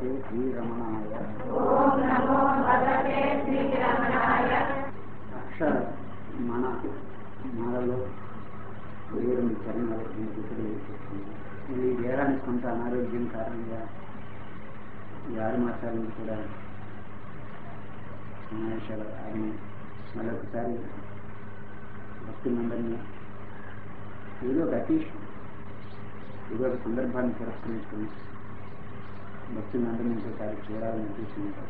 భగవతే శ్రీరమణాయ ఓం నమో భగవతే శ్రీరమణాయ అక్షర మన మనలో దేవుని చరణాలు ఈ వేరానికి కొంత అనారోగ్యం కారణంగా ఈ ఆరు మాసాల నుంచి కూడా సమావేశాలు ఆయన మరొకసారి భక్తులందరినీ ఏదో ఒక అతీష్ ఏదో ఒక సందర్భాన్ని పురస్కరించుకుని భక్తులందరినీ ఇంకోసారి చూడాలని చూసుకుంటారు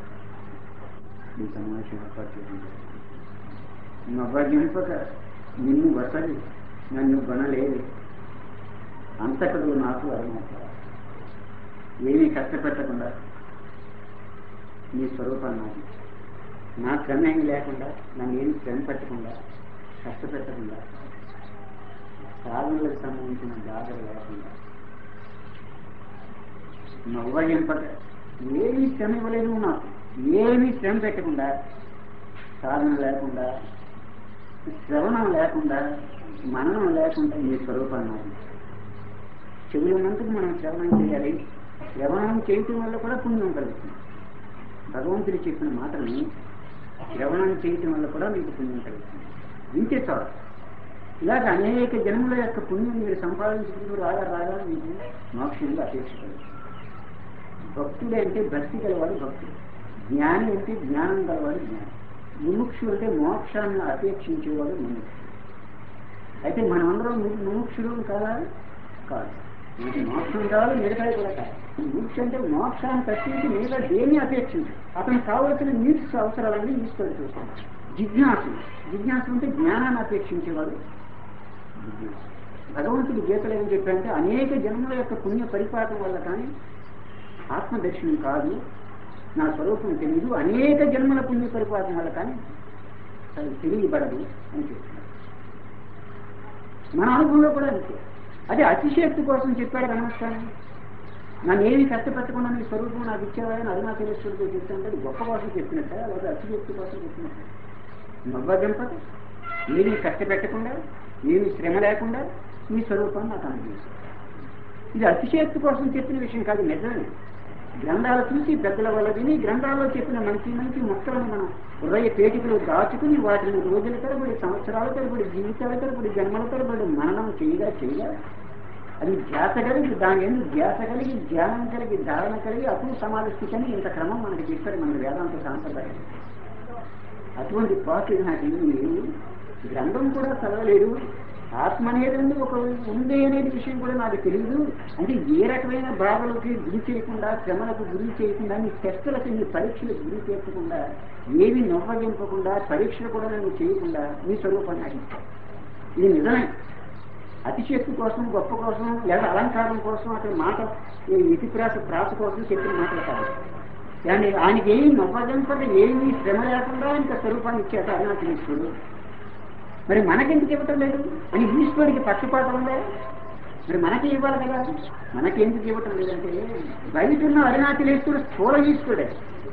ఈ సమావేశం ఏర్పాటు చేసింది నవ్వగింపక నిన్ను వసలి నన్ను గొనలేదు అంతకుడు నాకు అరుణత ఏమీ కష్టపెట్టకుండా నీ స్వరూపాన్ని నాకు ఇచ్చావు. నా కన్నేమి లేకుండా నన్ను ఏమి శ్రమ పెట్టకుండా కష్టపెట్టకుండా సాధనలకు సంబంధించిన బాధలు లేకుండా నవ్వగింపక ఏమీ శ్రమ ఇవ్వలేదు నాకు ఏమీ శ్రమ పెట్టకుండా సాధన లేకుండా శ్రవణం లేకుండా మననం లేకుండా నీ స్వరూపాన్ని నాకు ఇచ్చావు. చెవులు ఉన్నందుకు మనం శ్రవణం చేయాలి శ్రవణం చేయటం వల్ల కూడా పుణ్యం కలుగుతుంది భగవంతుడు చెప్పిన మాటని శ్రవణం చేయటం వల్ల కూడా మీకు పుణ్యం కలుగుతుంది వింటే చాలు ఇలాగ అనేక జన్మల యొక్క పుణ్యం మీరు సంపాదించుకుంటూ రాగా రాగా మీకు మోక్షంలో అపేక్ష కలుగుతుంది భక్తుడు అంటే భక్తి గలవాడు భక్తుడు జ్ఞాని అంటే జ్ఞానం గలవాడు జ్ఞాని ముముక్షు అంటే మోక్షాన్ని అపేక్షించేవాడు ముముక్షు అయితే మనమందరం ము- ముముక్షుడు కాదా కాదు మనకి మోక్షం కావాలి మిగతాది కూడా కాదు మోక్ష అంటే మోక్షాన్ని తప్పించి మిగతా దేన్ని అపేక్షించు అతనికి కావలసిన నీడ్స్ అవసరాలన్నీ ఈశ్వరుడు చూస్తాడు జిజ్ఞాసు జిజ్ఞాసు అంటే జ్ఞానాన్ని అపేక్షించేవాడు జిజ్ఞాసు భగవంతుడు గీతలు ఏం చెప్పారంటే అనేక జన్మల యొక్క పుణ్య పరిపాలన వల్ల కానీ ఆత్మదర్శనం కాదు నా స్వరూపం తెలియదు అనేక జన్మల పుణ్య పరిపాలన వల్ల కానీ అది తెలియబడదు అని చెప్తున్నారు మన అనుభవంలో కూడా అంతే అదే అతిశక్తి కోసం చెప్పాడు నమస్కారం నన్ను ఏమి కష్టపెట్టకుండా నీ స్వరూపం నాకు ఇచ్చేవాడని అరుణాచలేశ్వరుడితో చెప్తుంటే అది గొప్ప కోసం చెప్పినట్ట లేదా అతిశక్తి కోసం చెప్పినట్ట నవ్వగంపక ఏమీ కష్టపెట్టకుండా ఏమీ శ్రమ లేకుండా నీ స్వరూపాన్ని నాకు అందజేశాడు ఇది అతిశక్తి కోసం చెప్పిన విషయం కాదు నిజమే గ్రంథాలు చూసి పెద్దల వల్ల విని గ్రంథాల్లో చెప్పిన మంచి మంచి మొక్కలను మనం హృదయ పేటికలు దాచుకుని వాటిని రోజుల తరబడి సంవత్సరాల తరబడి జీవితాల తరబడి జన్మల తరబడి మననం చేయగా చేయగా అది ధ్యాస కలిగి దాని ఎందుకు ధ్యాస కలిగి ధ్యానం కలిగి ధారణ కలిగి అప్పుడు సమాధి స్థితి అని ఇంత క్రమం మనకి చెప్పారు మన వేదాంత సాంప్రదాయం అటువంటి పాటు నాకు ఏమీ లేవు గ్రంథం కూడా చదవలేదు ఆత్మ అనేది ఒక ఉంది అనేది విషయం కూడా నాకు తెలియదు అంటే ఏ రకమైన బాధలకి గురి చేయకుండా శ్రమలకు గురి చేయకుండా నీ టెస్టులకి నీ పరీక్షలకు గురి చేయకుండా ఏవి నవ్వగింపకుండా పరీక్షలు కూడా నేను చేయకుండా నీ స్వరూపాన్ని నాకు ఇచ్చావు. ఇది నిజమే అతిశక్తి కోసం గొప్ప కోసం లేదా అలంకారం కోసం అతని మాట ఈ ఇతి ప్రాస ప్రాస కోసం చెప్పిన మాటలు కాదు కానీ ఆయనకి ఏమి నవ్వజంపద ఏమీ శ్రమ లేకుండా ఇంకా స్వరూపాన్ని ఇచ్చేట అరుణాచలేశ్వరుడు మరి మనకెందుకు ఇవ్వటం లేదు అని ఈశ్వరుడికి పక్షపాతం ఉందా మరి మనకి ఇవ్వాలి కదా మనకి ఎందుకు ఇవ్వటం లేదంటే బయట ఉన్న అరుణాచలేశ్వరుడు స్థూల ఈశ్వరుడే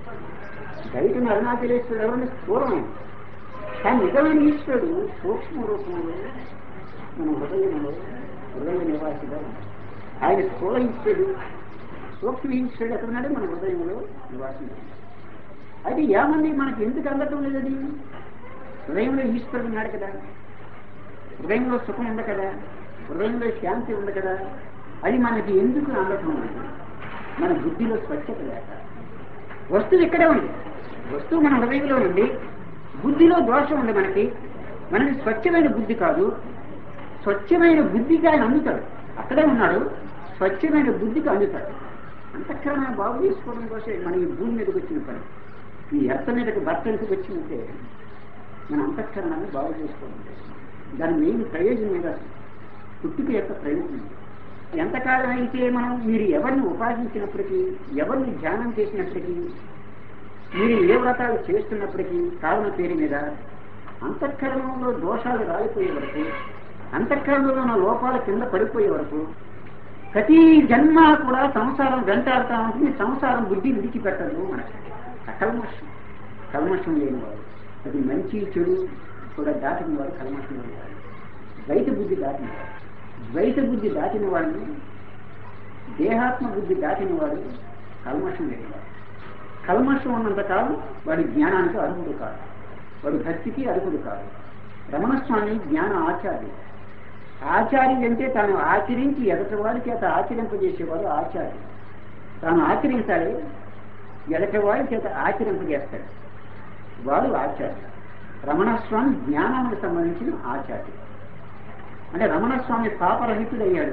బయట ఉన్న అరుణాచలేశ్వరుడు ఎవరైనా స్థూలమే కానీ నిజమైన ఈశ్వరుడు సూక్ష్మ రూపంలో మన హృదయంలో హృదయ నివాసిగా ఉన్నాడు. ఆయన స్థూల ఈశ్వరుడు సూక్ష్మ ఈశ్వరుడు ఎక్కడ ఉన్నాడు మన హృదయంలో నివాసం అయితే ఏమంది మనకి ఎందుకు అందటం లేదు అది హృదయంలో ఈశ్వరుడు ఉన్నాడు కదా హృదయంలో సుఖం ఉంది కదా హృదయంలో శాంతి ఉంది కదా అది మనకి ఎందుకు అందటం లేదు మన బుద్ధిలో స్వచ్ఛత లేక వస్తువు ఇక్కడే ఉంది వస్తువు మన హృదయంలో ఉంది బుద్ధిలో దోషం ఉంది మనకి మనకి స్వచ్ఛమైన బుద్ధి కాదు స్వచ్ఛమైన బుద్ధికి ఆయన అందుతాడు అక్కడే ఉన్నాడు స్వచ్ఛమైన బుద్ధికి అందుతాడు అంతఃకరణ బాగు చేసుకోవడం కోసం మన ఈ భూమి మీదకి వచ్చిన పని ఈ ఎర్త మీదకి భర్త ఎందుకు వచ్చిందంటే మన అంతఃకరణాన్ని బాగు చేసుకోవడం కోసం. దాని మెయిన్ ప్రయోజనం మీద పుట్టుక యొక్క ప్రయోజనం ఎంతకాలం అయితే మనం మీరు ఎవరిని ఉపాసించినప్పటికీ ఎవరిని ధ్యానం చేసినప్పటికీ మీరు ఏ వ్రతాలు చేస్తున్నప్పటికీ కావున పేరు మీద అంతఃకరణంలో దోషాలు రాలిపోయే వరకు అంతఃకరణలో ఉన్న లోపాల కింద పడిపోయే వరకు ప్రతి జన్మ కూడా సంసారం వెంటాడుతా ఉంటుంది సంసారం బుద్ధి విడిచిపెట్టదు మనకి కల్మషం కల్మషం లేనివాడు అది మంచి చెడు కూడా దాటిన వాడు కల్మషం లేనివాడు ద్వైత బుద్ధి దాటినవాడు ద్వైత బుద్ధి దాటిన వాడిని దేహాత్మ బుద్ధి దాటిన వాడు కల్మషం లేని వాడు కల్మషం ఉన్నంత కాలం వాడి జ్ఞానానికి అర్హుడు కాదు వాడు భక్తికి అర్హుడు కాదు రమణస్వామి జ్ఞాన ఆచార్యుడు ఆచార్యుడు అంటే తాను ఆచరించి ఎదటి వాడికి అత ఆచరింపజేసేవాడు ఆచార్యుడు తాను ఆచరించాలి ఎదటి వాడి చేత ఆచరింపజేస్తాడు వాడు ఆచార్యుడు రమణస్వామి జ్ఞానానికి సంబంధించిన ఆచార్యుడు అంటే రమణస్వామి పాపరహితుడయ్యాడు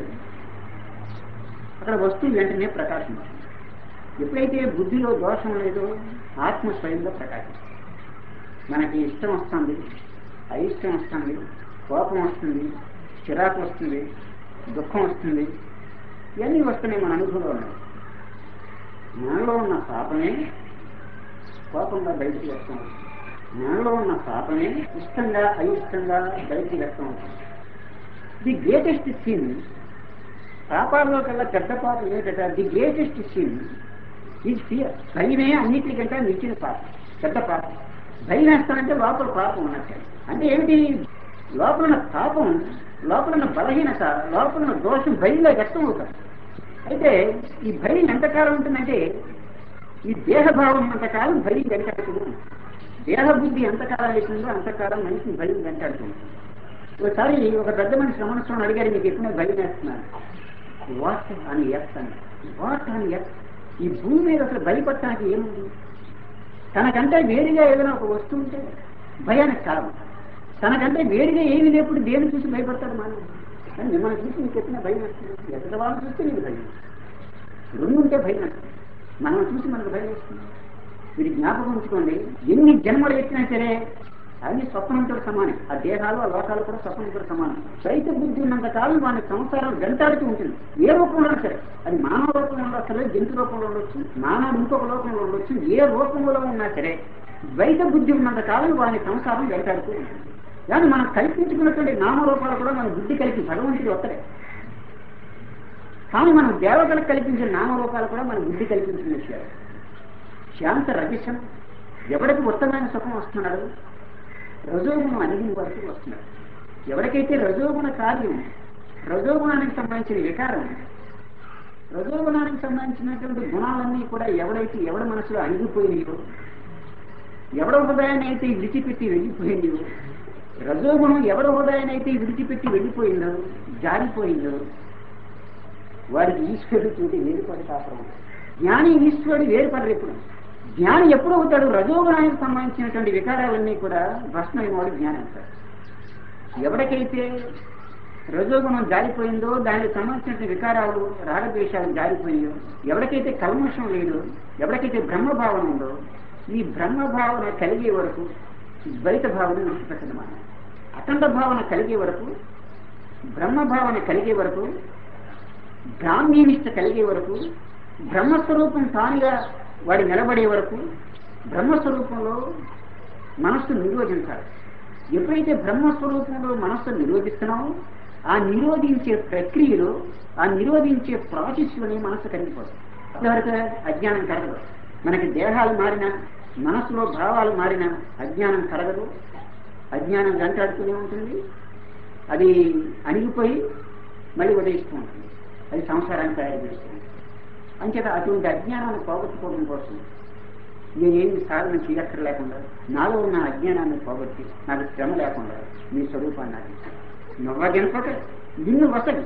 అక్కడ వస్తువు వెంటనే ప్రకాశించింది ఎప్పుడైతే బుద్ధిలో దోషం లేదో ఆత్మ స్వయంగా ప్రకాశిస్తుంది మనకి ఇష్టం వస్తుంది అయిష్టం వస్తుంది కోపం వస్తుంది చిరాకు వస్తుంది దుఃఖం వస్తుంది ఇవన్నీ వస్తున్నాయి మన అనుభవంలో ఉన్నాయి మనలో ఉన్న పాపమే కోపంగా బయటికి వ్యక్తం అవుతుంది మనలో ఉన్న పాపమే ఇష్టంగా అయిష్టంగా బయటికి వ్యక్తం అవుతుంది ది గ్రేటెస్ట్ సిన్ పాపాల్లో కల్లా పెద్ద పాపం ఏంటంటే the greatest sin is fear భయమే అన్నిటికంటే మించిన పాపం పెద్ద పాపం భయం వేస్తానంటే లోపల పాపం ఉన్నట్టే అంటే ఏమిటి లోపల ఉన్న పాపం లోపల ఉన్న బలహీనత లోపల ఉన్న దోషం భయంగా వ్యక్తం అవుతాం అయితే ఈ భయం ఎంతకాలం ఉంటుందంటే ఈ దేహభావం ఉన్నంతకాలం భయం వెంటాడుతుంది దేహబుద్ధి ఎంతకాలం అవుతుందో అంతకాలం మనిషిని భయం వెంటాడుతుంది ఒకసారి ఒక పెద్ద మనిషి రమణస్వామి అడిగారు మీకు ఎప్పుడైనా భయం వేస్తున్నారు వాట్ అని ఎస్ అని వాట్ అని ఎస్ ఈ భూమి మీద అసలు భయపడటానికి ఏముంది తనకంటే వేడిగా ఏదైనా ఒక వస్తువు ఉంటే భయానికి కారణం తనకంటే వేడిగా ఏమి లేప్పుడు దేని చూసి భయపడతాడు మనం కానీ మిమ్మల్ని చూసి నీకు ఎత్తిన భయం వేస్తుంది ఎదుటి వాళ్ళని చూస్తే నీకు భయం రెండు ఉంటే భయం వేస్తుంది మనం చూసి మనకు భయం వేస్తుంది మీరు జ్ఞాపకం ఉంచుకోండి ఎన్ని జన్మలు ఎత్తినా సరే అన్ని స్వప్నంతో సమానం ఆ దేహాలు ఆ లోకాలు కూడా స్వప్నంతో సమానం రైతు బుద్ధి ఉన్నంత కాలం వాని సంసారం వెంటాడుతూ ఉంటుంది ఏ రూపంలో సరే అది మానవ రూపంలో ఉండొచ్చు జంతు రూపంలో ఉండొచ్చు మానవ ఇంకొక రూపంలో ఉండొచ్చు ఏ రూపంలో ఉన్నా సరే ద్వైత బుద్ధి ఉన్నంత కాలం వాని సంసారం వెంటాడుతూ ఉంటుంది కానీ మనం కల్పించుకున్నటువంటి నామరూపాలు కూడా మన బుద్ధి కలిపి భగవంతుడి ఒక్కడే కానీ మనం దేవతలకు కల్పించిన నామరూపాలు కూడా మన బుద్ధి కల్పించిన విషయాలు శాంత రజసం ఎవడికి ఉత్తమైన సుఖం వస్తున్నాడు రజోగుణం అణిగిన వరకు వస్తున్నాడు ఎవరికైతే రజోగుణ కార్యం రజోగుణానికి సంబంధించిన వికారం రజోగుణానికి సంబంధించినటువంటి గుణాలన్నీ కూడా ఎవడైతే ఎవడ మనసులో అణిగిపోయినాయో ఎవడ హృదయాన్ని అయితే విడిచిపెట్టి వెళ్ళిపోయిందో రజోగుణం ఎవడ హృదయాన్ని అయితే విడిచిపెట్టి వెళ్ళిపోయిందో జారిపోయిందో వాడికి ఈశ్వరుడు చూసి వేరుపడి కాపురం జ్ఞాని ఈశ్వరుడు వేరుపడరు ఎప్పుడు జ్ఞాని ఎప్పుడు అవుతాడు రజోగుణానికి సంబంధించినటువంటి వికారాలన్నీ కూడా భస్మైన వాడు జ్ఞాని అవుతాడు ఎవరికైతే రజోగుణం జారిపోయిందో దానికి సంబంధించిన వికారాలు రాగద్వేషాలు జారిపోయాయో ఎవరికైతే కల్మషం లేదో ఎవరికైతే బ్రహ్మభావన ఉందో ఈ బ్రహ్మభావన కలిగే వరకు ద్వైత భావన విడిచిపెట్టడం మనం అఖండ భావన కలిగే వరకు బ్రహ్మభావన కలిగే వరకు బ్రాహ్మీనిష్ట కలిగే వరకు బ్రహ్మస్వరూపం తానుగా వాడి నిలబడే వరకు బ్రహ్మస్వరూపంలో మనస్సు నిరోధించాలి ఎప్పుడైతే బ్రహ్మస్వరూపంలో మనస్సు నిరోధిస్తున్నామో ఆ నిరోధించే ప్రక్రియలో ఆ నిరోధించే ప్రాసెస్లోనే మనస్సు కరిగిపోతుంది అంతవరకు అజ్ఞానం కరగదు మనకి దేహాలు మారినా మనస్సులో భావాలు మారినా అజ్ఞానం కరగదు అజ్ఞానం వెంటాడుతూనే ఉంటుంది అది అణిగిపోయి మళ్ళీ ఉదయిస్తూ ఉంటుంది అది సంసారాన్ని తయారు చేస్తుంది అంచేత అటువంటి అజ్ఞానాన్ని పోగొట్టుకోవడం కోసం నేనేమి సాధన చేయక్కర్ లేకుండా నాలో ఉన్న అజ్ఞానాన్ని పోగొట్టి నాకు శ్రమ లేకుండా నీ స్వరూపాన్ని నాకు ఇచ్చావు నువ్వగెనపక నిన్ను వసడి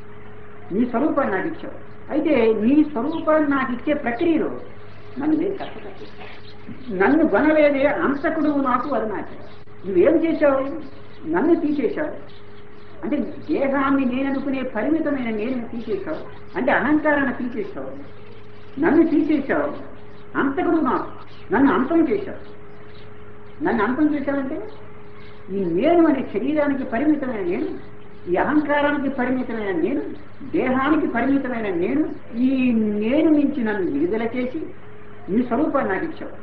నీ స్వరూపాన్ని నాకు ఇచ్చావు అయితే నీ స్వరూపాన్ని నాకు ఇచ్చే ప్రక్రియలో నన్ను నేను కష్టపడి నన్ను గొనలేదే అంతకుడు నాకు అరుణాచలం నువ్వేం చేశావు నన్ను తీసేశావు అంటే దేహాన్ని నేను అనుకునే పరిమితమైన నేను తీసేశావు అంటే అహంకారాన్ని తీసేశావు నన్ను తీసేశావు అంతకుడు నాకు నన్ను అంతం చేశావు నన్ను అంతం చేశావంటే ఈ నేను అనే శరీరానికి పరిమితమైన నేను ఈ అహంకారానికి పరిమితమైన నేను దేహానికి పరిమితమైన నేను ఈ నేను నుంచి నన్ను విడుదల చేసి నీ స్వరూపాన్ని నాకు ఇచ్చావు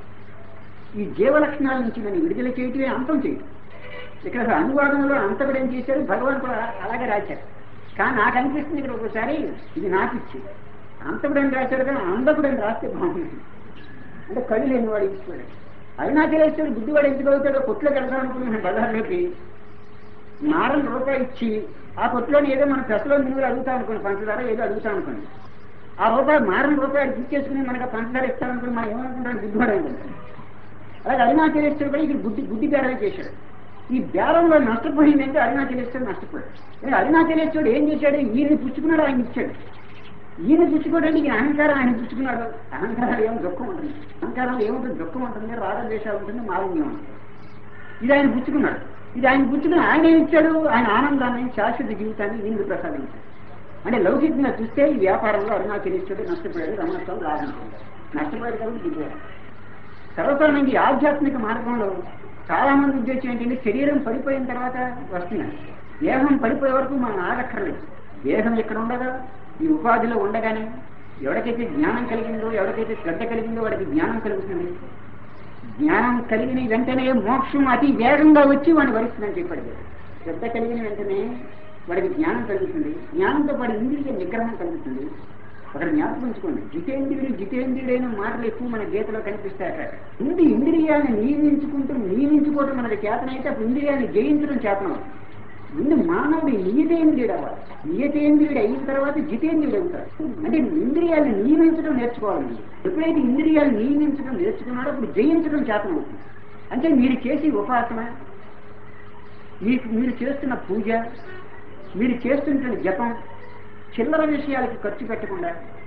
ఈ జీవలక్షణాల నుంచి నన్ను విడుదల చేయటమే అంతం చేయటం ఇక్కడ అనువాదంలో అంతకుడు ఏం చేశారు భగవాన్ కూడా అలాగే రాశారు కానీ నాకు అనిపిస్తుంది ఇక్కడ ఒకసారి ఇది నాకు ఇచ్చి అంతకుడు అని రాశారు కానీ అందకుడు అని రాస్తే బాగుంటుంది అంటే కళ్ళు లేని వాడు ఈశ్వరుడు అరుణాచలేశ్వరుడు బుద్ధివాడు ఎందుకు అవుతాడో కొట్లోకి వెళ్దాం అనుకున్నాను బజార్లోకి నారని రూపాయి ఇచ్చి ఆ కొట్టులోని ఏదో మన పెసలో నువ్వు అడుగుతాం అనుకోండి పంచదార ఏదో అడుగుతాం అనుకోండి ఆ రూపాయి మారిన రూపాయలు తీసుకేసుకుని మనకు పంచదార ఇస్తారనుకుని మనం ఏమనుకుంటాం బుద్ధివాడు అనుకుంటాం అలాగే అరుణాచలేశ్వరుడు కూడా ఇక్కడ గుడ్డి గుడ్డి బేరం చేశాడు ఈ బేరంలో నష్టపోయిందంటే అరుణాచలేశ్వరుడు నష్టపోయాడు కానీ అరుణాచలేశ్వరుడు ఏం చేశాడు ఈయన పుచ్చుకున్నాడు ఆయన ఇచ్చాడు ఈయన పుచ్చుకోవడానికి ఈయన అహంకారం ఆయన పుచ్చుకున్నాడు అహంకారం ఏమో దుఃఖం ఉంటుంది అహంకారం ఏముంటుంది దుఃఖం ఉంటుంది రాగద్వేషాలు ఉంటుంది మాలిన్యం ఉంటుంది ఇది ఆయన పుచ్చుకున్నాడు ఇది ఆయన పుచ్చుకుని ఆయన ఏం ఇచ్చాడు ఆయన ఆనందాన్ని శాశ్వత జీవితాన్ని ఈయనకు ప్రసాదించాడు అంటే లౌకికంగా చూస్తే ఈ వ్యాపారంలో అరుణాచలేశ్వరుడు నష్టపోయాడు రమణస్వామి లాభం పొందాడు. నష్టపోయాడు కాబట్టి దిగాడు సర్వసాధారణంగా ఈ ఆధ్యాత్మిక మార్గంలో చాలా మంది ఉద్దేశం ఏంటంటే శరీరం పడిపోయిన తర్వాత వస్తున్నాయి దేహం పడిపోయే వరకు మనం ఆగక్కర్లేదు దేహం ఎక్కడ ఉండగా ఈ ఉపాధిలో ఉండగానే ఎవరికైతే జ్ఞానం కలిగిందో ఎవరికైతే శ్రద్ధ కలిగిందో వాడికి జ్ఞానం కలుగుతుంది జ్ఞానం కలిగిన వెంటనే మోక్షం అతి వేగంగా వచ్చి వాడిని వరిస్తుందని చెప్పాడు శ్రద్ధ కలిగిన వెంటనే వాడికి జ్ఞానం కలుగుతుంది జ్ఞానంతో పాటు ఇంద్రియ నిగ్రహం కలుగుతుంది అక్కడ జ్ఞాపకం ఉంచుకోండి జితేంద్రియుడు జితేంద్రియుడైన మాటలు ఎక్కువ మన గీతలో కనిపిస్తాయట ముందు ఇంద్రియాన్ని నియమించుకుంటూ నియమించుకోవటం మనకి చేతనైతే అప్పుడు ఇంద్రియాన్ని జయించడం చేతనం ముందు మానవుడు నియతేంద్రియుడు అవ్వాలి నియతేంద్రియుడు అయిన తర్వాత జితేంద్రియుడు అవుతాడు అంటే ఇంద్రియాలను నియమించడం నేర్చుకోవాలి మీరు. ఎప్పుడైతే ఇంద్రియాలు నియమించడం నేర్చుకున్నాడో అప్పుడు జయించడం చేతనం అవుతుంది అంటే మీరు చేసే ఉపాసన మీకు మీరు చేస్తున్న పూజ మీరు చేస్తున్న జపం చిల్లర విషయాలకి ఖర్చు పెట్టకుండా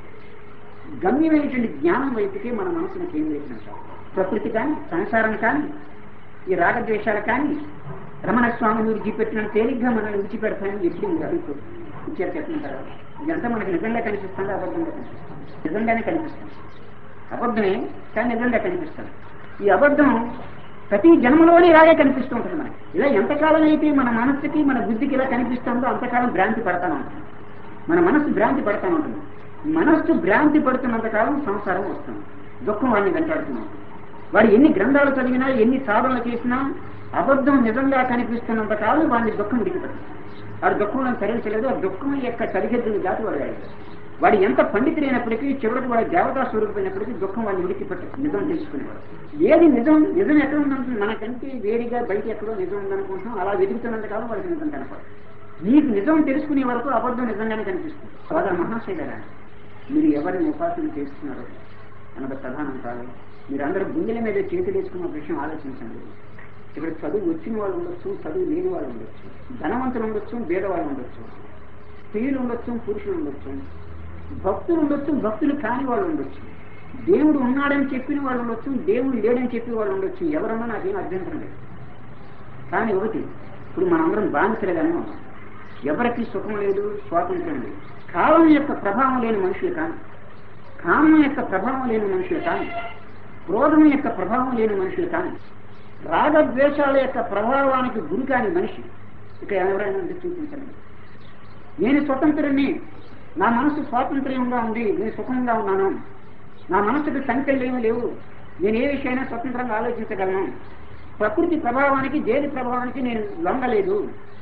గమ్యమైనటువంటి జ్ఞానం వైపుకే మన మనసును కేంద్రీకరించాలి ప్రకృతి కానీ సంసారం కానీ ఈ రాగద్వేషాలు కానీ రమణ స్వామి మీరు విడిచిపెట్టిన తేలిగ్గా మనల్ని విడిచిపెడతాయని ఎప్పుడు మీరు అడుగుతూ ఇచ్చారు చెప్పిన తర్వాత ఇదంతా మనకి నిజంగా కనిపిస్తుంది అబద్ధంగా కనిపిస్తుంది నిజంగానే కనిపిస్తుంది అబద్ధమే కానీ నిజంగా కనిపిస్తుంది ఈ అబద్ధం ప్రతి జన్మలోనే ఇలాగే కనిపిస్తూ ఉంటుంది మనకి ఇలా ఎంతకాలం అయితే మన మనస్సుకి మన బుద్ధికి ఇలా కనిపిస్తుందో అంతకాలం భ్రాంతి పడతానే ఉంటుంది మన మనస్సు భ్రాంతి పడతా ఉంటుంది మనస్సు భ్రాంతి పడుతున్నంత కాలం సంసారం వస్తుంది దుఃఖం వాడిని వెంటాడుతున్నాం వాడు ఎన్ని గ్రంథాలు చదివినా ఎన్ని సాధనలు చేసినా అబద్ధం నిజంగా కనిపిస్తున్నంత కాలం వాడిని దుఃఖం విడిచిపెట్టింది వాడు దుఃఖంలో సరించలేదు ఆ దుఃఖం యొక్క సరిహద్దుని దాటి వాడు వెళ్ళలేదు వాడు ఎంత పండితులైనప్పటికీ చివరికి వాడు దేవతా స్వరూపమైనప్పటికీ దుఃఖం వాడిని విడిచిపెట్టదు నిజం తెలుసుకునేవాడు ఏది నిజం నిజం ఎక్కడ ఉందంటే మనకంటే వేడిగా బయట ఎక్కడో నిజం ఉందనుకుంటున్నాం అలా వెతుకుతున్నంత కాలం వాడికి నిజం కనపడదు నీకు నిజం తెలుసుకునే వరకు అబద్ధం నిజంగానే కనిపిస్తుంది సోదర మహాశైలరా మీరు ఎవరిని ఉపాసన చేస్తున్నారో అన్నది ప్రధానం కాదు మీరందరూ గుండెల మీద చేతులు వేసుకున్న విషయం ఆలోచించండి ఇక్కడ చదువు వచ్చిన వాళ్ళు ఉండొచ్చు చదువు లేని వాళ్ళు ఉండొచ్చు ధనవంతులు ఉండొచ్చు పేదవాళ్ళు ఉండొచ్చు స్త్రీలు ఉండొచ్చు పురుషులు ఉండొచ్చు భక్తులు ఉండొచ్చు భక్తులు కాని వాళ్ళు ఉండొచ్చు దేవుడు ఉన్నాడని చెప్పిన వాళ్ళు ఉండొచ్చు దేవుడు లేడని చెప్పిన వాళ్ళు ఉండొచ్చు ఎవరన్నా నాకేం అభ్యంతరం లేదు కానీ ఒకటి ఇప్పుడు మనందరం బానిసలుగానే ఉన్నాం ఎవరికి సుఖం లేదు స్వాతంత్రం లేదు కాలం యొక్క ప్రభావం లేని మనుషులు కానీ కామం యొక్క ప్రభావం లేని మనుషులు కానీ క్రోధం యొక్క ప్రభావం లేని మనుషులు కానీ రాగద్వేషాల యొక్క ప్రభావానికి గురి కాని మనిషి ఇక ఎవరైనా ఉంటే చూపించండి నేను స్వతంత్రుని నా మనసు స్వాతంత్ర్యంగా ఉంది నేను సుఖంగా ఉన్నాను నా మనసుకు సంఖ్యలు ఏమీ లేవు నేను ఏ విషయమైనా స్వతంత్రంగా ఆలోచించగలను ప్రకృతి ప్రభావానికి దేని ప్రభావానికి నేను లొంగలేదు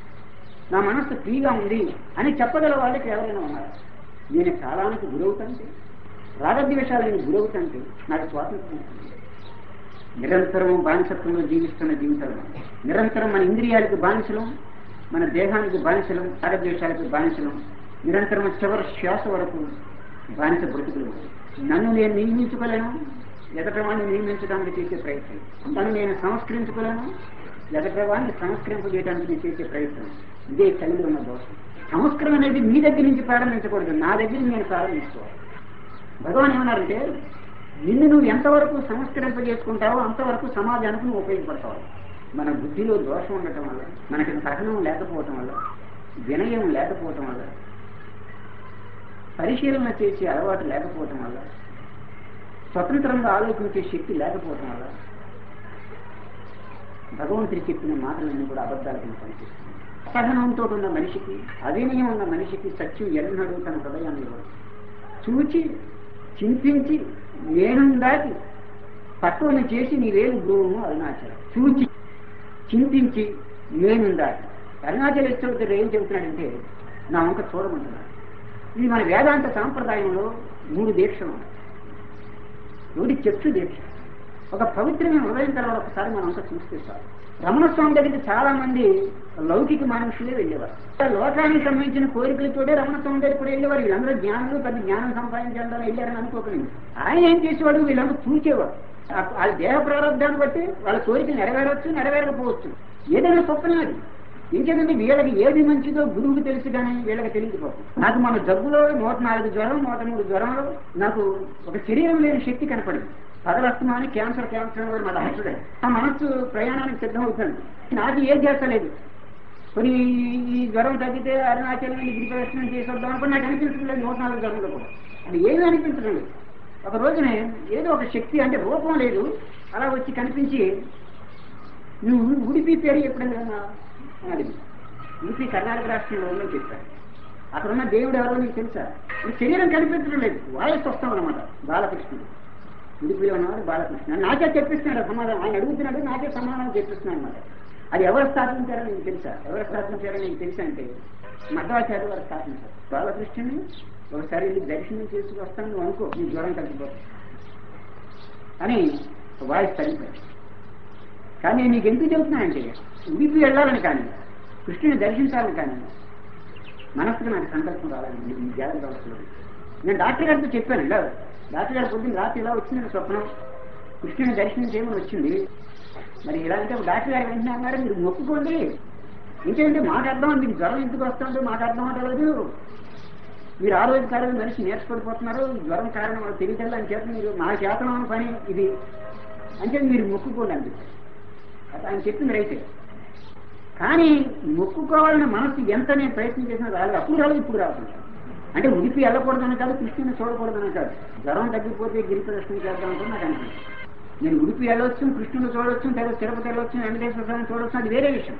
నా మనస్సు ఫ్రీగా ఉంది అని చెప్పగల వాళ్ళకి ఎవరైనా ఉన్నారు నేను కాలానికి గురవుతంటే రాగద్వేషాలకు గురవుతంటే నాకు స్వాతంత్రం ఉంటుంది. నిరంతరం బానిసత్వంలో జీవిస్తున్న జీవితంలో నిరంతరం మన ఇంద్రియాలకు బానిసలం మన దేహానికి బానిసలం రాగద్వేషాలకు బానిసలం నిరంతరం చివరి శ్వాస వరకు బానిస బ్రతుకులు నన్ను నేను నియమించుకోలేను ఎదటవాడిని నియమించడానికి చేసే ప్రయత్నం నన్ను నేను సంస్కరించుకోలేను ఎదటవాడిని సంస్కరింపజేయడానికి నేను చేసే ప్రయత్నం ఇదే కలిగి ఉన్న దోషం సంస్కరణ అనేది మీ దగ్గర నుంచి ప్రారంభించకూడదు నా దగ్గర నేను ప్రారంభించుకోవాలి భగవాన్ ఏమన్నారంటే నిన్ను నువ్వు ఎంతవరకు సంస్కరింపజేసుకుంటావో అంతవరకు సమాజానికి నువ్వు ఉపయోగపడతావు మన బుద్ధిలో దోషం ఉండటం వల్ల మనకి సహనం లేకపోవటం వల్ల వినయం లేకపోవటం వల్ల పరిశీలన చేసే అలవాటు లేకపోవటం వల్ల స్వతంత్రంగా ఆలోచించే శక్తి లేకపోవటం వల్ల భగవంతుడు చెప్పిన మాటలన్నీ కూడా అబద్ధాలు కింద కనిపిస్తుంది సహనంతో ఉన్న మనిషికి అవినయం ఉన్న మనిషికి సత్యం ఎన్నడూ తన హృదయాన్ని ఇవ్వడు చూచి చింతించి నేను దాటి పట్టుని చేసి నీ వేలు బ్రూము అరుణాచలం చూచి చింతించి నేను దాటి అరుణాచలేశ్వరుడు ఏం చెబుతున్నాడంటే నా వంక చూడమంటున్నాడు ఇది మన వేదాంత సాంప్రదాయంలో మూడు దీక్షలు ఉన్నాయి ఒకటి చక్షు దీక్ష ఒక పవిత్రమైన హృదయం కలవారు ఒకసారి మనం అంతా చూస్తే చాలు రమణ స్వామి దగ్గరికి చాలా మంది లౌకిక మనుషులే వెళ్ళేవారు లోకానికి సంబంధించిన కోరికలతోటే రమణ స్వామి దగ్గరికి కూడా వెళ్ళేవారు వీళ్ళందరూ జ్ఞానులు పెద్ద జ్ఞానం సంపాదించడానికి వెళ్ళారని అనుకోకండి ఆయన ఏం చేసేవాడు వీళ్ళందరూ చూసేవారు ఆ- వాళ్ళ దేహ ప్రారంభాన్ని బట్టి వాళ్ళ కోరికలు నెరవేరవచ్చు నెరవేరకపోవచ్చు ఏదైనా స్వప్నం అది ఇంకేంటంటే వీళ్ళకి ఏది మంచిదో గురువుకి తెలుసు కానీ వీళ్ళకి తెలియకపోతుంది నాకు మన జబ్బులో నూట నాలుగు జ్వరం నూట మూడు జ్వరంలో నాకు ఒక శరీరం లేని శక్తి కనపడింది పగలస్తమాని క్యాన్సర్ క్యాన్సర్ అని మా డాక్టరే ఆ మనస్సు ప్రయాణానికి సిద్ధం అవుతుంది నాకు ఏం చేస్తలేదు కొన్ని ఈ- ఈ జ్వరం తగ్గితే అరుణాచలం వెళ్ళి గిరి ప్రదర్శనం చేసొద్దాం అనుకుని నాకు అనిపించలేదు నూట నాలుగు జ్వరంలో కూడా అది ఏమీ అనిపించడం లేదు ఒక రోజునే ఏదో ఒక శక్తి అంటే రూపం లేదు అలా వచ్చి కనిపించి నువ్వు ఉడిపి పేరు ఎప్పుడైనా విన్నావా?" అని అడిగింది ఉడిపి కర్ణాటక రాష్ట్రంలో ఉందని చెప్పారు అక్కడ ఉన్న దేవుడు ఎవరో నీకు తెలుసా నీ శరీరం కనిపించడం లేదు వాయిస్ వస్తాం అనమాట బాలకృష్ణుడు ఉడిపిలో ఉన్నవాడు బాలకృష్ణ నాకే చెప్పిస్తున్నాడు సమాధానం ఆయన అడుగుతున్నాడు నాకే సమాధానం చెప్పిస్తున్నాడు అనమాట అది ఎవరు స్థాపించారో నీకు తెలుసా ఎవరు స్థాపించారో నీకు తెలుసా అంటే మధ్వాచార్య వారు స్థాపించారు బాలకృష్ణుని ఒకసారి వెళ్ళి దర్శనం చేసుకు వస్తాను నువ్వు అనుకో నీ జ్వరం తగ్గిపోతుంది అని వాయిస్ తగ్గిపోయింది కానీ నేను నీకు ఎందుకు చెబుతున్నానంటే ఉడిపి వెళ్ళాలని కానీ కృష్ణుని దర్శించాలని కానీ మనసుకు నాకు సంకల్పం రాలని ఈ జాగ్రత్త అవసరం నేను డాక్టర్ గారితో చెప్పాను ఇలా డాక్టర్ గారి పొద్దున్న రాత్రి ఇలా వచ్చింది స్వప్నం కృష్ణుని దర్శనం చేయమని వచ్చింది మరి ఇలా అంటే డాక్టర్ గారు వెంటనే అన్నారు మీరు మొక్కుకోండి ఇంకేంటి మాకు అర్థం మీకు జ్వరం ఎందుకు వస్తుందో మాకు అర్థం అవ్వలేదు మీరు ఆరోగ్యకరమైన మనిషి నేర్చుకోడిపోతున్నారు జ్వరం కారణం వాళ్ళకి తెలియటల్లా అని చేత మీరు మా చేతనం పని ఇది అంటే మీరు మొక్కుకోండి అని చెప్పారు అది ఆయన చెప్పింది రైతే కానీ మొక్కుకోవాలని మనసు ఎంత నేను ప్రయత్నం చేసినా రాలేదు అప్పుడు రాలేదు ఇప్పుడు రావాలి అంటే ఉడిపి వెళ్ళకూడదని కాదు కృష్ణుని చూడకూడదని కాదు జ్వరం తగ్గిపోతే గిరి ప్రదర్శన చేద్దాం అనుకుని నాకు అనిపించింది నేను ఉడిపి వెళ్ళొచ్చు కృష్ణుని చూడొచ్చు లేదా తిరుపతి వెళ్ళొచ్చు వెంకటేశ్వర స్వామిని చూడొచ్చు అది వేరే విషయం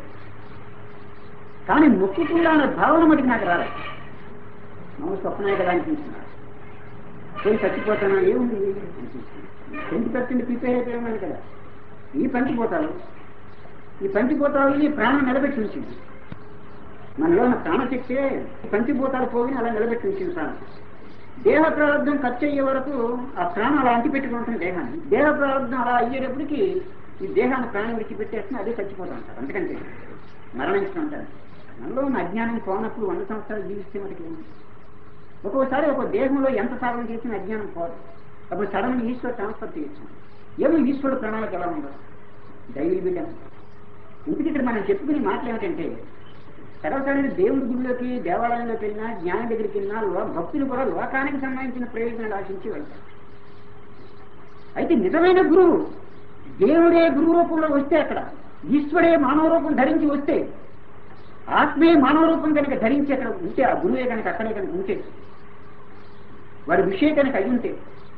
కానీ మొక్కుకుండా అనే భావన మటుకు నాకు రాలేదు మామూలు స్వప్నాయ కదా అనిపించినాడు పోయి చచ్చిపోతానా ఏముంది అనిపించింది టెన్త్ పర్సెంట్ ప్రిపేర్ అయిపోయామని కదా ఈ పంచిపోతాలు ఈ పంచిపోతాలని ప్రాణం నిలబెట్టి ఉంచింది మనలో ఉన్న ప్రాణశక్తే ఈ పంచిపోతాలు పోయి అలా నిలబెట్టి ఉంచింది ప్రాణం దేహ ప్రారంభం ఖర్చు అయ్యే వరకు ఆ ప్రాణం అలా అంటిపెట్టుకుంటుంది దేహాన్ని దేహ ప్రారంభం అలా అయ్యేటప్పటికి ఈ దేహాన్ని ప్రాణం విడిచిపెట్టేస్తే అదే చచ్చిపోతా ఉంటారు అందుకంటే మరణించడం అంటారు మనలో ఉన్న అజ్ఞానం పోనప్పుడు వంద సంవత్సరాలు జీవిస్తే మనకి ఏముంది? ఒక్కోసారి ఒక దేహంలో ఎంత సాధన చేసినా అజ్ఞానం పోదు అప్పుడు సడన్ ఈశ్వర ట్రాన్స్ఫర్ చేయొచ్చు ఏమో ఈశ్వరుడు ప్రణాళిక ఎలా ఉండదు డైలీ బిడ్డ ఇంటికి ఇక్కడ మనం చెప్పుకునే మాటలు ఏమిటంటే సర్వసాధారణ దేవుడి గుడిలోకి దేవాలయంలోకి వెళ్ళినా జ్ఞానం దగ్గరికి వెళ్ళినా లో- భక్తులు కూడా లోకానికి సంబంధించిన ప్రయోజనాలు ఆశించి వెళ్తారు అయితే నిజమైన గురువు దేవుడే గురువు రూపంలో వస్తే అక్కడ ఈశ్వరే మానవ రూపం ధరించి వస్తే ఆత్మే మానవ రూపం కనుక ధరించి అక్కడ ఉంటే ఆ గురువే కనుక అక్కడే కనుక ఉంటే వారి విషయ కనుక అయి ఉంటే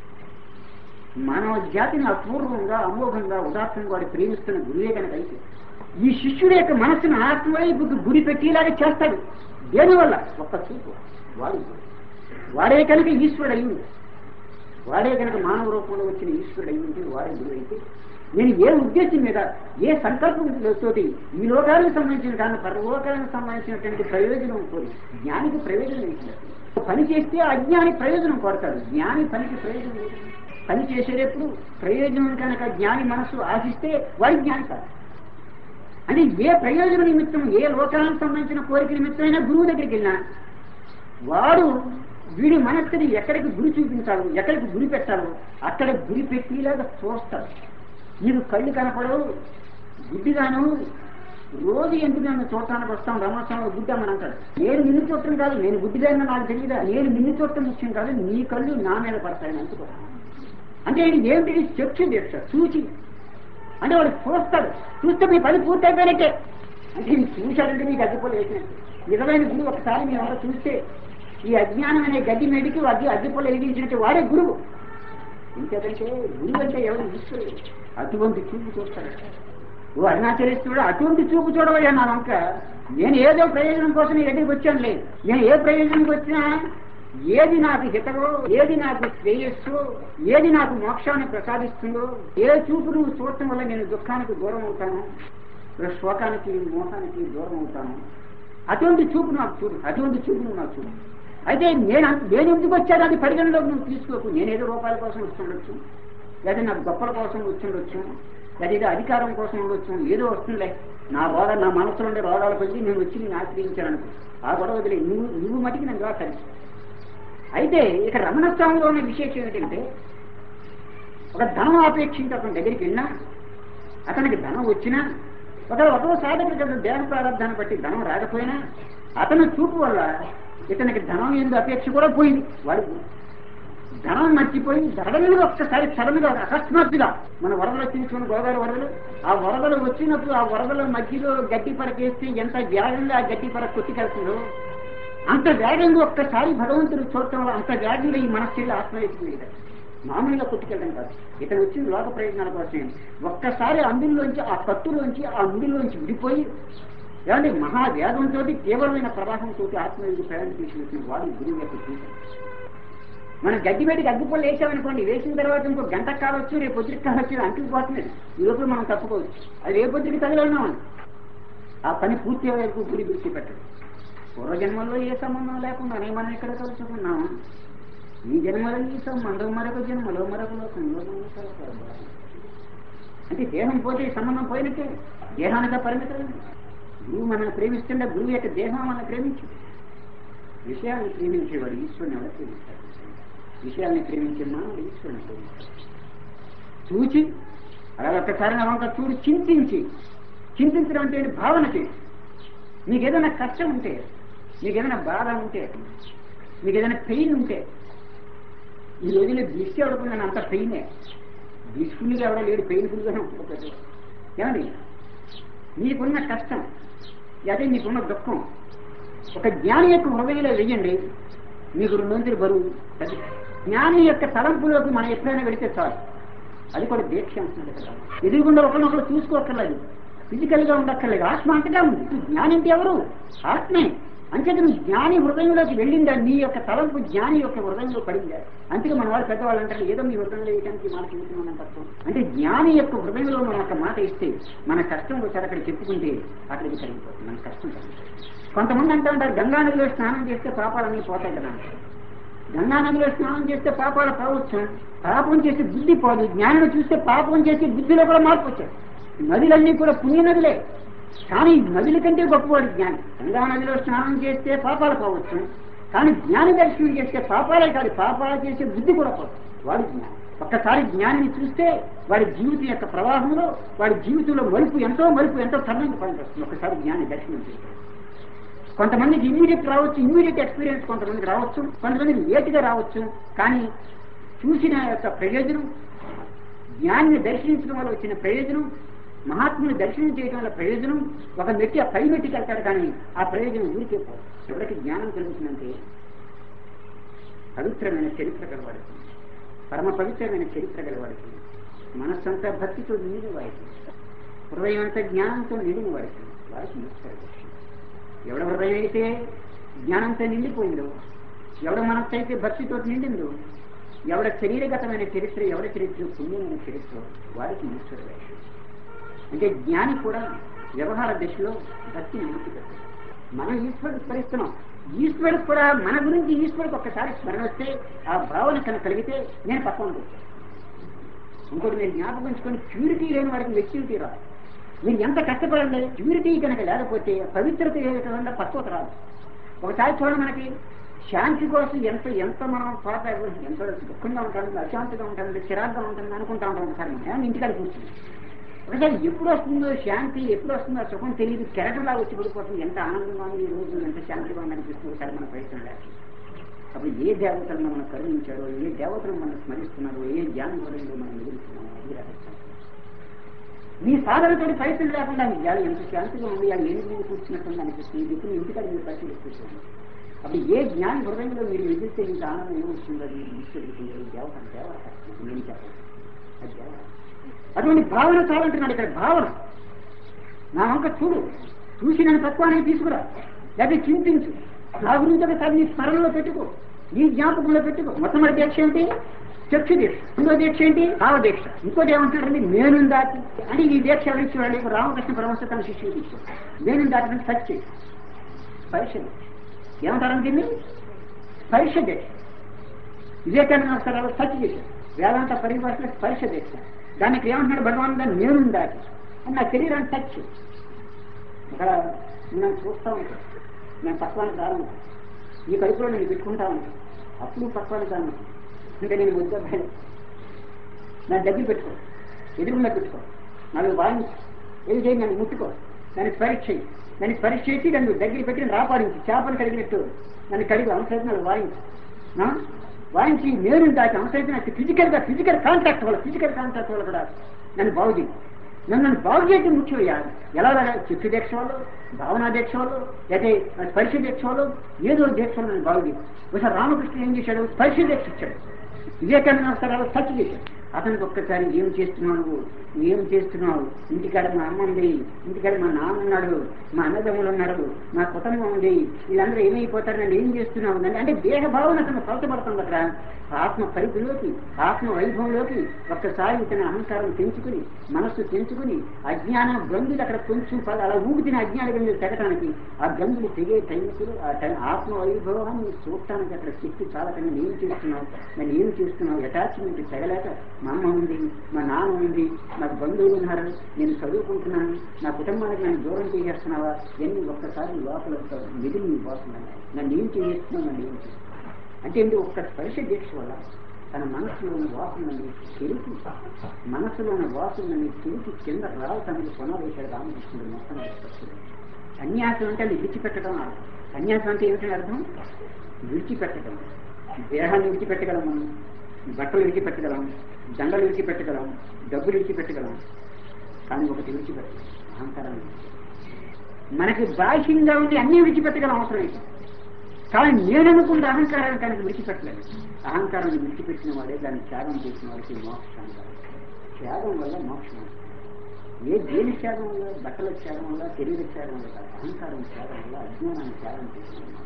మానవ జాతిని అపూర్వంగా అమోఘంగా ఉదాత్తంగా వాడు ప్రేమిస్తున్న గురువే కనుక అయితే ఈ శిష్యుడి యొక్క మనస్సును ఆత్మవైపుకు గురి పెట్టేలాగా చేస్తాడు దేనివల్ల ఒక్క చూపు వాడు వాడే కనుక ఈశ్వరుడు అయ్యింది వాడే కనుక మానవ రూపంలో వచ్చిన ఈశ్వరుడు అయ్యింది వాడే గురువు అయితే నేను ఏ ఉద్దేశం మీద ఏ సంకల్పంతోటి ఈ లోకానికి సంబంధించిన కానీ పరలోకానికి సంబంధించినటువంటి ప్రయోజనం కోరి జ్ఞానికి ప్రయోజనం ఏంటి పని చేస్తే అజ్ఞాని ప్రయోజనం కోరతాడు జ్ఞాని పనికి ప్రయోజనం లేదు పని చేసేటప్పుడు ప్రయోజనం కనుక జ్ఞాని మనస్సు ఆశిస్తే వాడి జ్ఞాని కాదు అంటే ఏ ప్రయోజన నిమిత్తం ఏ లోకానికి సంబంధించిన కోరిక నిమిత్తమైనా గురువు దగ్గరికి వెళ్ళినా వాడు వీడి మనస్సుని ఎక్కడికి గురి చూపించాలో ఎక్కడికి గురి పెట్టాలో అక్కడ గురి పెట్టేలాగా చూస్తాడు నీకు కళ్ళు కనపడవు గుడ్డిగాను రోజు ఎందుకు నన్ను చూడటానికి వస్తాం రమణాస్థానంలో గుడ్డామని అంటాడు నేను నిన్ను చూడటం కాదు నేను గుడ్డిదాన్ని నాకు తెలియదా నేను నిన్ను చూడటం ముఖ్యం కాదు నీ కళ్ళు నా మీద పడతాయని అనుకో అంటే ఇది ఏమిటి చక్షు దీక్ష సూచి అంటే వాడు చూస్తాడు చూస్తే మీ పని పూర్తయిపోయినట్టే అంటే ఇది చూశాడంటే మీకు అగ్గిపోలు వేసినట్టు నిజమైన గురువు ఒకసారి మీరు ఎవరో చూస్తే ఈ అజ్ఞానం అనే గడ్డి మేడికి అగ్గి అగ్గిపోలు వెలిగించినట్టు వాడే గురువు ఇంకేదంటే గురువు అంటే ఎవరు ఈశ్వరుడు అటువంటి చూపు చూస్తాడు ఓ అరుణాచరిస్తుడు అటువంటి చూపు చూడవయ్యా నా వంక నేను ఏదో ప్రయోజనం కోసం నీ దగ్గరికి వచ్చాను లేదు నేను ఏ ప్రయోజనానికి వచ్చినా ఏది నాకు హితవో ఏది నాకు శ్రేయస్సు ఏది నాకు మోక్షాన్ని ప్రసాదిస్తుందో ఏ చూపు నువ్వు చూడటం వల్ల నేను దుఃఖానికి దూరం అవుతాను శోకానికి మోహానికి దూరం అవుతాను అటువంటి చూపు నాకు చూడు అటువంటి చూపు నువ్వు నాకు చూడు అయితే నేను అంత- నేను ఎందుకు వచ్చాను అది పరిగణలోకి నువ్వు తీసుకోకు నేనేదో రూపాయల కోసం వస్తుండొచ్చు లేదా నాకు గొప్పల కోసం వచ్చి ఉండొచ్చు లేదా ఏదో అధికారం కోసం ఉండొచ్చు ఏదో వస్తుందిలే నా రోగ నా మనసులో ఉండే రోగాల కొద్ది నేను వచ్చి నేను ఆశ్రయించాను ఆ గొడవ వదిలే నువ్వు నువ్వు మటుకు నేను రా కలిసి అయితే ఇక్కడ రమణ స్వామిలో ఉన్న విశేషం ఏంటంటే ఒక ధనం ఆపేక్షించి అతని దగ్గరికి వెళ్ళినా అతనికి ధనం వచ్చినా ఒక ఒక సాధకుడు దేహ ప్రారంభాన్ని బట్టి ధనం రాకపోయినా అతని చూపు వల్ల ఇతనికి ధనం ఎందు అపేక్ష కూడా పోయింది వాడికి ధనం మర్చిపోయి సడన్గా ఒక్కసారి సడన్ గా అకస్మాత్తుగా మన వరదలు వచ్చింది చూడండి గోదావరి వరదలు ఆ వరదలు వచ్చినప్పుడు ఆ వరదల మధ్యలో గడ్డి పరకేస్తే ఎంత వేగంగా ఆ గడ్డి పర కొట్టుకెళ్తుందో అంత వేగంగా ఒక్కసారి భగవంతుడు చూడటం వల్ల అంత వేగంగా ఈ మనస్సు ఆత్మవేసిపోయింది మామూలుగా కొట్టుకెళ్ళడం కాదు ఇతను వచ్చిన లోక ప్రయోజనాల కోసం ఒక్కసారి అందులోంచి ఆ కత్తులోంచి ఆ ముందులోంచి విడిపోయి ఏమంటే మహావేగంతో తీవ్రమైన ప్రవాహంతో ఆత్మవేది ప్రయాణం చేసి వాడు గురువు యొక్క చూశాడు మనం గడ్డి బయటికి అగ్గిపొల్లు వేసామనుకోండి వేసిన తర్వాత ఇంకో గంట కావచ్చు రేపు పొద్దుకి కావచ్చు అంటుకు పోతున్నది ఈ లోపల మనం తప్పుకోవచ్చు అది ఏ పొద్దుకి తగిలినామని ఆ పని పూర్తి వరకు గురి దృష్టి పెట్టదు పూర్వజన్మల్లో ఏ సంబంధం లేకుండానే మనం ఇక్కడ కలుసుకున్నాము ఈ జన్మలో ఈ సంబంధం మరొక జన్మలో మరొక లోకంలో మనం కలుసుకోవాలి. అంటే దేహం పోతే ఈ సంబంధం పోయినట్టే దేహానికి పరిమితం గురువు మనల్ని ప్రేమిస్తుండే గురువు యొక్క దేహం మనల్ని ప్రేమించు విషయాన్ని ప్రేమించేవాడు ఈశ్వరుని ఎవరు ప్రేమిస్తాడు విషయాన్ని ప్రేమించే మానవుడు ఈశ్వరుని ప్రేమిస్తాడు చూచి అలా ఒక్కసారి నా వంక చూడు చింతించి చింతించడం అంటే ఏంటి? భావన చేయి మీకు ఏదైనా కష్టం ఉంటే మీకు ఏదైనా బాధ ఉంటే మీకు ఏదైనా పెయిన్ ఉంటే ఈ రోజుల్లో దృష్టి ఎవడుకుందని అంత పెయినే బ్లిస్ఫుల్గా ఎవడో లేడు పెయిన్ఫుల్గానే ఉంటుంది ఏమండి మీకున్న కష్టం అదే మీకున్న దుఃఖం ఒక జ్ఞాని యొక్క హృదయంలో వెయ్యండి మీకు రెండు వందలు బరువు అది జ్ఞాని యొక్క తలంపులోకి మనం ఎప్పుడైనా వెళితే చాలు అది కూడా దీక్ష అంటున్నాడు కదా ఎదురుగుండా ఒకరినొకరు చూసుకోక్కర్లేదు ఫిజికల్ గా ఉండక్కర్లేదు ఆత్మ అంతగా ఉంది జ్ఞాని అంటే ఎవరు ఆత్మే అంచేత నువ్వు జ్ఞాని హృదయంలోకి వెళ్ళిందా నీ యొక్క తలంపు జ్ఞాని యొక్క హృదయంలో పడిందా అందుకే మన వాళ్ళు పెద్దవాళ్ళు అంటారు ఏదో మీ హృదయంలో వేయడానికి మాట చెబుతున్నాను తత్వం అంటే జ్ఞాని యొక్క హృదయంలో మనం ఒక మాట ఇస్తే మన కష్టం ఒకసారి అక్కడ చెప్పుకుంటే అక్కడికి కలిగిపోతుంది మన కష్టం కలిగిపోతుంది కొంతమంది అంటూ ఉంటారు గంగా నదిలో స్నానం చేస్తే పాపాలన్నీ పోతాయి కదా అంటారు. గంగా నదిలో స్నానం చేస్తే పాపాలు పోవచ్చు పాపం చేసి బుద్ధి పోదు జ్ఞానం చూస్తే పాపం చేసి బుద్ధిలో కూడా మార్పు వచ్చాయి నదులన్నీ కూడా పుణ్య నదులే కానీ నదుల కంటే గొప్పవాడు జ్ఞాని గంగా నదిలో స్నానం చేస్తే పాపాలు పోవచ్చు కానీ జ్ఞాని దర్శనం చేస్తే పాపాలే కాదు పాపాలు చేసే బుద్ధి కూడా పోతుంది వాడు జ్ఞాని ఒక్కసారి జ్ఞానిని చూస్తే వాడి జీవితం యొక్క ప్రవాహంలో వాడి జీవితంలో మలుపు ఎంతో మలుపు ఎంతో టర్నింగ్ పాయింట్ వస్తుంది ఒకసారి జ్ఞాని దర్శనం చేస్తే కొంతమందికి ఇమ్మీడియట్ రావచ్చు ఇమ్మీడియట్ ఎక్స్పీరియన్స్ కొంతమందికి రావచ్చు కొంతమందికి లేట్గా రావచ్చు కానీ చూసిన యొక్క ప్రయోజనం జ్ఞాన్ని దర్శించడం వల్ల వచ్చిన ప్రయోజనం మహాత్ముని దర్శనం చేయడం వల్ల ప్రయోజనం ఒక మెట్టి ఆ పై మెట్టికి వెళ్తాడు కానీ ఆ ప్రయోజనం ఊరికే పోదు ఎవరికి జ్ఞానం కలుగుతుందంటే పవిత్రమైన చరిత్ర కలవాడుతుంది పరమ పవిత్రమైన చరిత్ర కలవాడుతుంది మనస్సంతా భక్తితో నిండిన వాడికి హృదయం అంతా జ్ఞానంతో నిండిన వాడికి వాడికి ఈశ్వర దర్శనం ఎవడ హృదయం అయితే జ్ఞానంతో నిండిపోయిందో ఎవడ మనస్సు అయితే భక్తితో నిండిందో ఎవడ శరీరగతమైన చరిత్ర ఎవడ చరిత్ర పుణ్యమైన చరిత్ర వారికి ఈశ్వర దర్శనం అంటే జ్ఞాని కూడా వ్యవహార దశలో భక్తి నిలిచి పెట్టాడు మనం ఈశ్వరుడు స్మరిస్తున్నాం ఈశ్వరుడు కూడా మన గురించి ఈశ్వరుడికి ఒక్కసారి స్మరణ వస్తే ఆ భావన కనుక కలిగితే నేను పక్కన ఉంటాను ఇంకోటి మీరు జ్ఞాపకం ఉంచుకొని ప్యూరిటీ లేని వాడికి మెచ్యూరిటీ రాదు మీరు ఎంత కష్టపడండి ప్యూరిటీ కనుక లేకపోతే పవిత్రత ఏదైనా పక్వత రాదు ఒకసారి చూడండి మనకి శాంతి కోసం ఎంత ఎంత మనం పాత ఎంత దుఃఖంగా ఉంటాం అశాంతిగా ఉంటుంది చిరాగ్గా ఉంటుంది అనుకుంటా ఉంటాం ఒకసారి మనం ఇంటికాడ కూర్చుని ఒకసారి ఎప్పుడు వస్తుందో శాంతి ఎప్పుడు వస్తుందో ఆ సుఖం తెలియదు కెరటలా వచ్చి పడిపోతుంది ఎంత ఆనందంగా ఉంది ఈ రోజు ఎంత శాంతిగా ఉంది అనిపిస్తుంది ఒకసారి మన ప్రయత్నం లేక అప్పుడు ఏ దేవతలను మనం కరుణించారో ఏ దేవతలను మనం స్మరిస్తున్నారో ఏ జ్ఞానం వరంలో మనం ఎదురుస్తున్నామో అది రహస్యం మీ సాధనతో ప్రయత్నం లేకుండా ఇవాళ ఎంత శాంతిగా ఉంది ఇవాళ ఏమి మీద కూర్చున్నట్టుంది అనిపిస్తుంది ఇది ఇప్పుడు ఇంటికాడ మీరు పరిశీలిస్తుంది అప్పుడు ఏ జ్ఞాని హృదయంలో మీరు ఎదిరితే ఇంత ఆనందం ఏమొస్తుందో అది ఈశ్వరుడికి దేవత దేవత నేను చెప్పాలి అది దేవత అటువంటి భావన చాలంటున్నాడు ఇక్కడ భావన నా వంక చూడు చూసి నన్ను తత్వానికి తీసుకురా లేకపోతే చింతించు నా గురించి ఒకసారి నీ స్మరణలో పెట్టుకో నీ జ్ఞాపకంలో పెట్టుకో మొట్టమొదటి దీక్ష ఏంటి చక్షు దీక్ష ఇంకో దీక్ష ఏంటి భావ దీక్ష ఇంకోటి ఏమంటాడండి నేను దాటి అంటే ఈ దీక్ష ఎవరిచ్చి వాళ్ళు రామకృష్ణ పరమస్థ తన శిష్యులు ఇచ్చారు నేను దాటి టచ్ చేయి స్పర్శ దీక్ష ఏమంటారని దీన్ని స్పర్శ దీక్ష వివేకానంద ఒకసారి టచ్ చేశారు వేదాంత పరిభాషలో స్పర్శ దీక్ష దానికి ఏమంటున్నాడు భగవాన్ దాన్ని నేను దాటి అని నా శరీరాన్ని టచ్ ఇక్కడ నేను చూస్తూ ఉంటాను నేను పక్వానికి రాను ఈ కడుపులో నేను పెట్టుకుంటా ఉంటాను అప్పుడు పక్వానికి రాను ఇంకా నేను వద్ద నా దగ్గర పెట్టుకో ఎదురుగా పెట్టుకో నాకు వాయించు ఏం చేయి నన్ను ముట్టుకో దాన్ని పరీక్ష చేయి దాన్ని పరీక్ష చేసి నన్ను దగ్గర పెట్టి రాపాడించి చేపలు కడిగినట్టు నన్ను కడిగి అవసరం నాకు వాయించు నా? వాయించి నేను దాటి అవసరం నాకు ఫిజికల్ గా ఫిజికల్ కాంటాక్ట్ వల్ల ఫిజికల్ కాంటాక్ట్ వల్ల కూడా నన్ను బాగు చేయి నన్ను నన్ను బాగు చేయడం ముఖ్యం అయ్యాలి ఎలా చిత్తు దీక్ష వాళ్ళు భావనా దీక్ష వాళ్ళు అయితే స్పర్శ దీక్ష వాళ్ళు ఏదో దీక్ష వాళ్ళు నన్ను బాగు చేయి ఒకసారి రామకృష్ణ ఏం చేశాడు స్పర్శ దీక్ష ఇచ్చాడు వివేకానంద అవసరాలు టచ్ చేశాడు అతనికి ఒక్కసారి ఏం చేస్తున్నావు నువ్వు ఏం చేస్తున్నావు ఇంటికాడ మా అమ్మ ఉంది ఇంటికాడ మా నాన్న ఉన్నాడు మా అన్నదమ్ములు ఉన్నాడు మా కుటుంబం ఉంది వీళ్ళందరూ ఏమైపోతారు నన్ను ఏం చేస్తున్నావు నన్ను అంటే దేహ భావన అతను పలచబడుతుంది అక్కడ ఆత్మ పరిధిలోకి ఆత్మ వైభవంలోకి ఒక్కసారి ఇతని అహంకారం పెంచుకుని మనస్సు పెంచుకుని అజ్ఞాన గంగులు అక్కడ కొంచెం పద- అలా ఊగుతున్న అజ్ఞాన గంగులు తెగటానికి ఆ గంగులు తెగే టైంకి ఆ టైం ఆత్మ వైభవాన్ని చూడటానికి అక్కడ శక్తి చాలా కన్నా నేను చేస్తున్నావు నన్ను ఏం చేస్తున్నావు అటాచ్మెంట్ తెగలేక మా అమ్మ ఉంది మా నాన్న ఉంది నాకు బంధువులు ఉన్నారు నేను చదువుకుంటున్నాను నా కుటుంబానికి నన్ను దూరం చేసేస్తున్నావా ఎన్ని ఒక్కసారి లోపల మిగిలి నీ పోతున్నాను నన్ను ఏం చేస్తున్నావు నన్ను ఏం చేస్తున్నావు అంటే ఏంటి ఒక్క స్పర్శ దీక్ష వల్ల తన మనసులో ఉన్న వాసనని తిరిగి మనసులో ఉన్న వాసనని తిరిగి కింద రావటానికి కొనవేశాడు రామకృష్ణుడు మొత్తం స్పర్శలు సన్యాసం అంటే అది విడిచిపెట్టడం అర్థం సన్యాసం అంటే ఏమిటని అర్థం విడిచిపెట్టడం దేహాన్ని విడిచిపెట్టగలం మనం బట్టలు విడిచిపెట్టగలం దండలు విడిచిపెట్టగలం డబ్బులు విడిచిపెట్టగలం కానీ ఒకటి విడిచిపెట్టగలం అహంకారాన్ని విడిచిపెట్టగలం. మనకి బాహ్యంగా ఉండి అన్నీ విడిచిపెట్టగలం అవసరం అయితే కానీ నేననుకున్న అహంకారాన్ని కనుక విడిచిపెట్టలేదు అహంకారాన్ని విడిచిపెట్టిన వాడే దాన్ని త్యాగం చేసిన వాడికి మోక్షం కాదు. త్యాగం వల్ల మోక్షం వస్తుంది. ఏ దేని త్యాగం వల్ల బట్టల త్యాగం వల్ల శరీర త్యాగం వల్ల కాదు. అహంకారం త్యాగం వల్ల అజ్ఞానాన్ని త్యాగం చేసిన వాడు.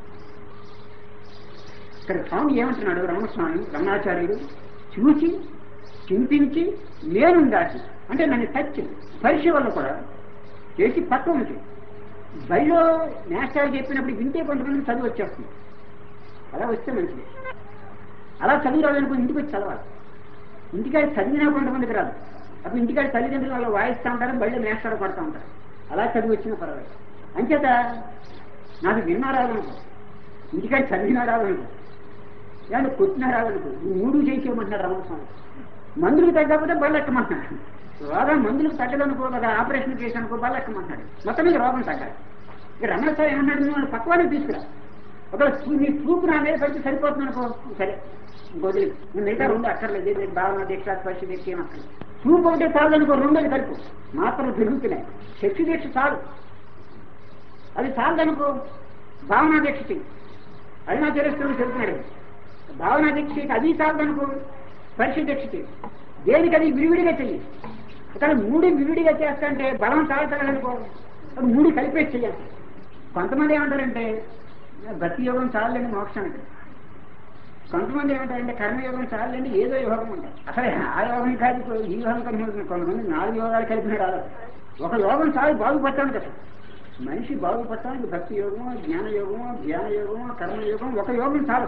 ఇక్కడ స్వామి ఏమంటున్నాడు రమణస్వామి రమణాచార్యుడు చూసి చింతించి నేను దాచి అంటే నన్ను టచ్ స్పర్శ వల్ల కూడా చేసి పక్కన ఉంది బయలో నేషనల్ చెప్పినప్పుడు వింటే కొంతమంది చదువు వచ్చేస్తుంది అలా వస్తే మంచిది అలా చదువు రాదనుకో ఇంటికి వచ్చి చదవాలి ఇంటికాడ చదివినా కొంతమందికి రాదు అప్పుడు ఇంటికాడ తల్లిదండ్రులు వాళ్ళు వాయిస్తూ ఉంటారు బయట నేషనల్ పడుతూ ఉంటారు అలా చదివి వచ్చినా పర్వాలేదు అంచేత నాకు విన్నా రాదనుకో ఇంటికాడ చదివినా రాదనుకో ఏమంటే కొట్టినా రాదనుకో ఈ మూడు చేసేయమంటున్నాడు రమణస్వామి మందులకు తగ్గకపోతే బళ్ళు ఎక్కమంటున్నాడు రోగం మందులకు తగ్గదనుకో కదా ఆపరేషన్ చేసి అనుకో బళ్ళు ఎక్కమంటున్నాడు మొత్తం మీద రోగం తగ్గాలి ఇక రమణస్వామి ఏమన్నాడు నువ్వు పక్వానికి తీసుకురా ఒకవేళ చూ- నీ చూపు నా మీద పడితే సరిపోతుంది అనుకో సరే ఇంకోది నువ్వు మిగతా రెండు అక్కర్లేదు ఇది భావన దీక్ష స్పర్శ దీక్ష ఏం అక్కర్లేదు చూపు ఒకటే చాలు అనుకో రెండోది కలుపు మాత్రం పెరుగుతున్నాయి శక్తి దీక్ష చాలు అది చాలదనుకో భావనా దీక్ష చెయ్యి అది నా తెలుస్తుంది చెబుతున్నాడు భావనా దీక్ష చెయ్యి అది చాలదనుకో స్పర్శ దీక్ష చెయ్యి దేనికి అది విడివిడిగా చెయ్యి అక్కడ మూడు విడివిడిగా చేస్తంటే బలం చాలతలనుకో అది మూడు కలిపేసి చెయ్యాలి కొంతమంది ఏమంటారంటే భక్తి యోగం చాలండి మోక్షానికి కొంతమంది ఏమంటారంటే కర్మయోగం చాలండి ఏదో యోగం ఉంటాయి అసలు ఆ యోగం కాదు ఇప్పుడు ఈ యోగం కలిపి కొంతమంది నాలుగు యోగాలు కలిపిన రాదు ఒక యోగం చాలు బాగుపడటానికి అసలు మనిషి బాగుపడటానికి భక్తి యోగం జ్ఞాన యోగం ధ్యాన యోగం కర్మయోగం ఒక యోగం చాలు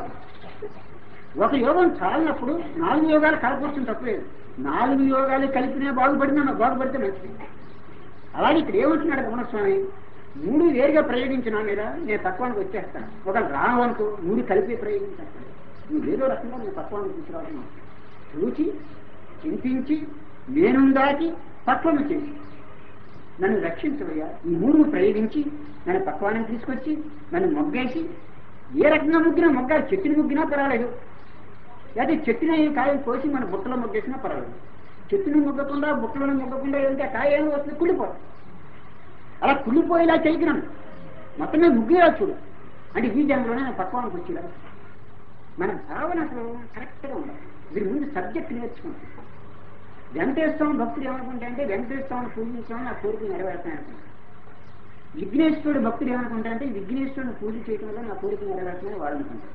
ఒక యోగం చాలినప్పుడు నాలుగు యోగాలు కలపొచ్చిన తప్పలేదు నాలుగు యోగాలు కలిపినా బాగుపడినా బాగుపడితే మంచిది అలాగే ఇక్కడ ఏమంటున్నాడు రమణస్వామి మూడు వేరుగా ప్రయోగించిన మీద నేను తత్వానికి వచ్చేస్తాను ఒక రాను అనుకో మూడు కలిపి ప్రయోగించేస్తాను నువ్వు ఏదో రకంగా నేను తత్వానికి తీసుకురావడం చూచి చింతించి నేను దాటి తత్వము చేసి నన్ను రక్షించవయ్యా ఈ మూడు ప్రయోగించి నన్ను పక్వానికి తీసుకొచ్చి నన్ను మొగ్గేసి ఏ రకంగా ముగ్గినా మొగ్గ చెట్టుని ముగ్గినా పర్వాలేదు లేదా చెట్టుని కాయ కోసి మన బుట్టలో మొగ్గేసినా పర్వాలేదు చెట్టుని మొగ్గకుండా బుట్టలను మొగ్గకుండా వెళ్తే ఆ కాయ ఏమో వస్తుంది కుళ్ళిపోతుంది అలా కుళ్ళిపోయేలా చేయగలను మొత్తమే ముగ్గురా చూడు అంటే ఈ జన్మలోనే నేను పక్వానికి వచ్చేలా మన భావన అసలు కరెక్ట్గా ఉండాలి దీని ముందు సబ్జెక్ట్ నేర్చుకుంటాం వెంకటేశ్వరం భక్తుడు ఏమనుకుంటా అంటే వెంకటేశ్వరం పూజించడం నా కోరిక నెరవేరుతాయి అనుకుంటా విఘ్నేశ్వరుడు భక్తుడు ఏమనుకుంటా అంటే విఘ్నేశ్వరుని పూజ చేయడం వల్ల నా కోరిక నెరవేరుతుందని వాడు అనుకుంటారు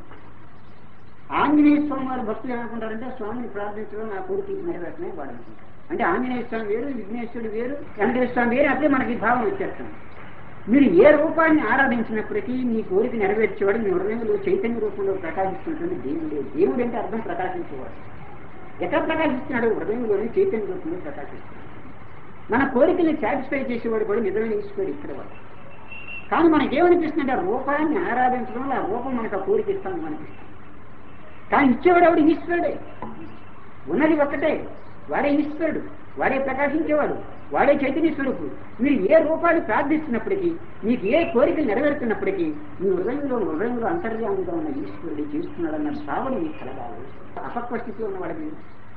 ఆంజనేయ స్వామి వారి భక్తులు ఏమనుకుంటారంటే స్వామిని ప్రార్థించడం నా కోరిక నెరవేరుతున్నాయి వాడు అనుకుంటారు అంటే ఆంజనేయ స్వామి వేరు విఘ్నేశ్వరుడు వేరు వెంకటేశ్వర స్వామి వేరు అప్పుడే మనకి ఈ భావం వచ్చేస్తాం మీరు ఏ రూపాన్ని ఆరాధించినప్పటికీ మీ కోరిక నెరవేర్చేవాడు మీ హృదయంలో చైతన్య రూపంలో ప్రకాశిస్తుంటుంది దేవుడే దేవుడు అంటే అర్థం ప్రకాశించేవాడు ఎక్కడ ప్రకాశిస్తున్నాడు హృదయంలోని చైతన్య రూపంలో ప్రకాశిస్తున్నాడు మన కోరికల్ని సాటిస్ఫై చేసేవాడు కూడా నిజమైన ఈశ్వరుడు ఇక్కడ వాడు కానీ మనకి ఏమనిపిస్తుందంటే ఆ రూపాన్ని ఆరాధించడం వల్ల ఆ రూపం మనకు ఆ కోరిక ఇస్తాను అనిపిస్తుంది కానీ ఇచ్చేవాడు ఆవిడ ఈశ్వరుడే ఉన్నది ఒక్కటే వాడే ఈశ్వరుడు వాడే ప్రకాశించేవాడు వాడే చైతన్య స్వరూపుడు మీరు ఏ రూపాన్ని ప్రార్థిస్తున్నప్పటికీ మీకు ఏ కోరికలు నెరవేరుతున్నప్పటికీ మీ హృదయంలో హృదయంలో అంతర్యాముగా ఉన్న ఈశ్వరుడు చేస్తున్నాడన్న భావన మీకు కలగాలి అపక్వ స్థితిలో ఉన్న వాడికి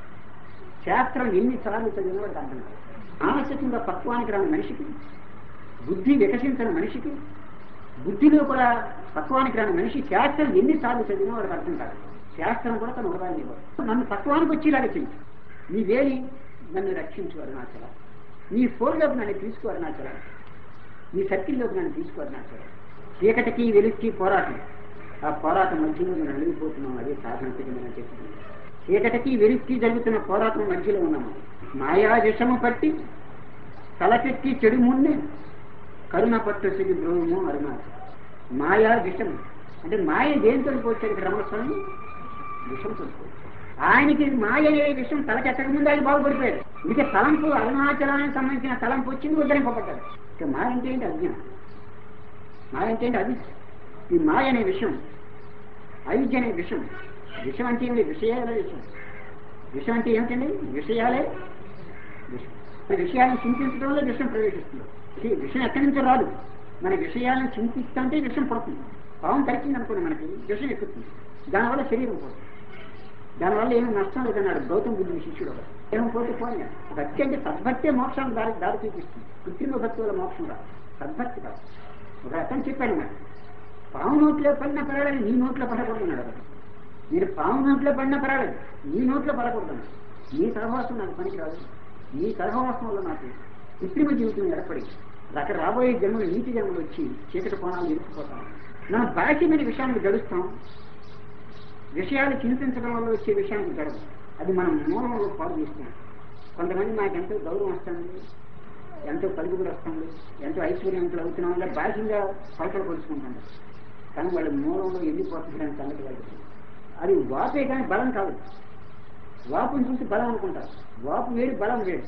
శాస్త్రం ఎన్ని సార్లు చదివిన వాడికి అర్థం కాదు మానసికంగా పక్వానికి రాని మనిషికి బుద్ధి వికసించిన మనిషికి బుద్ధిలో కూడా పక్వానికి రాని మనిషి శాస్త్రం ఎన్నిసార్లు చదివినా వాడికి అర్థం కాదు శాస్త్రం కూడా తన హృదయాన్ని ఇవ్వదు నన్ను పక్వానికి వచ్చేలాగా చెయ్యి నీ వేలి నన్ను రక్షించు అరుణాచల నీ ఫోన్లోకి నన్ను తీసుకో అరుణాచల నీ సర్కిల్లోకి నన్ను తీసుకో అరుణాచల చీకటికి వెలుక్కి పోరాటం ఆ పోరాటం మధ్యలో మనం నలిగిపోతున్నాం అదే సాధన మనం చెప్తున్నాం చీకటికి వెలుక్కి జరుగుతున్న పోరాటం మధ్యలో ఉన్నాము మాయా విషము పట్టి తలకెక్కి చెడు మున్నే కరుణ పట్టు సిగి ద్రోహము అరుణాచలం మాయా విషం అంటే మాయ దేనితో పోచారు ఇక్కడ రమణ స్వామి విషంతో పోచారు ఆయనకి మాయ అనే విషయం తలకెక్కక ముందు ఆయన బాగుపడిపోయాడు ఇక తలంపు అరుణాచలానికి సంబంధించిన తలంపు వచ్చింది ఉద్ధరింపబడ్డాడు ఇక మాయ అంటే ఏంటి అజ్ఞానం మాయ అంటే ఏంటి అది ఈ మాయ అనే విషయం అవిద్య అనే విషయం విషయం అంటే ఏమిటి విషయాల విషయం విషయం అంటే ఏమిటండి విషయాలే విషయం ఈ విషయాలను చింతించడంలో విషయం ప్రవేశిస్తుంది ఈ విషయం ఎక్కడి నుంచో రాదు మన విషయాలను చింతిస్తుంటే విషయం పడుతుంది పావం తరిచింది అనుకోండి మనకి విషయం ఎక్కుతుంది దానివల్ల శరీరం పోతుంది దానివల్ల ఏమీ నష్టం లేదన్నాడు గౌతమ బుద్ధుని శిష్యుడు ఒకడు. ఏమో పోతే పోయినా భక్తి అంటే సద్భక్తే మోక్షాన్ని దారి దారి చూపిస్తుంది కృత్రిమ భక్తి వల్ల మోక్షం రాదు సద్భక్తి కాదు ఒక అతను చెప్పాడు మరి పాము నోట్లో పడినా పర్వాలేదు నీ నోట్లో పడకూడదు అతను మీరు పాము నోట్లో పడినా పర్వాలేదు నీ నోట్లో పడకూడదు నీ సహవాసం నాకు పనికిరాదు నీ సహవాసం వల్ల నాకు కృత్రిమ జీవితం ఏర్పడి అక్కడ రాబోయే జన్మలు నీతి జన్మలు వచ్చి చీకటి కోణాలు ఇరుక్కుపోతాం మనం బాహ్యమైన విషయాన్ని గడుస్తాం విషయాలు చింతించడం వల్ల వచ్చే విషయానికి గడవు అది మనం మూలంలో పాడు చేస్తున్నాం కొంతమంది నాకు ఎంతో గౌరవం వస్తుంది ఎంతో పలుకుబడి వస్తుంది ఎంతో ఐశ్వర్యవంతులు అవుతున్నాం ఇలా బాహ్యంగా కొలతలు కొలుచుకుంటాం కానీ వాళ్ళ మూలంలో వెళ్ళిపోతుందని సంగతి వాళ్ళకి అది వాపే కానీ బలం కాదు వాపుని చూసి బలం అనుకుంటారు వాపు వేడి బలం వేడి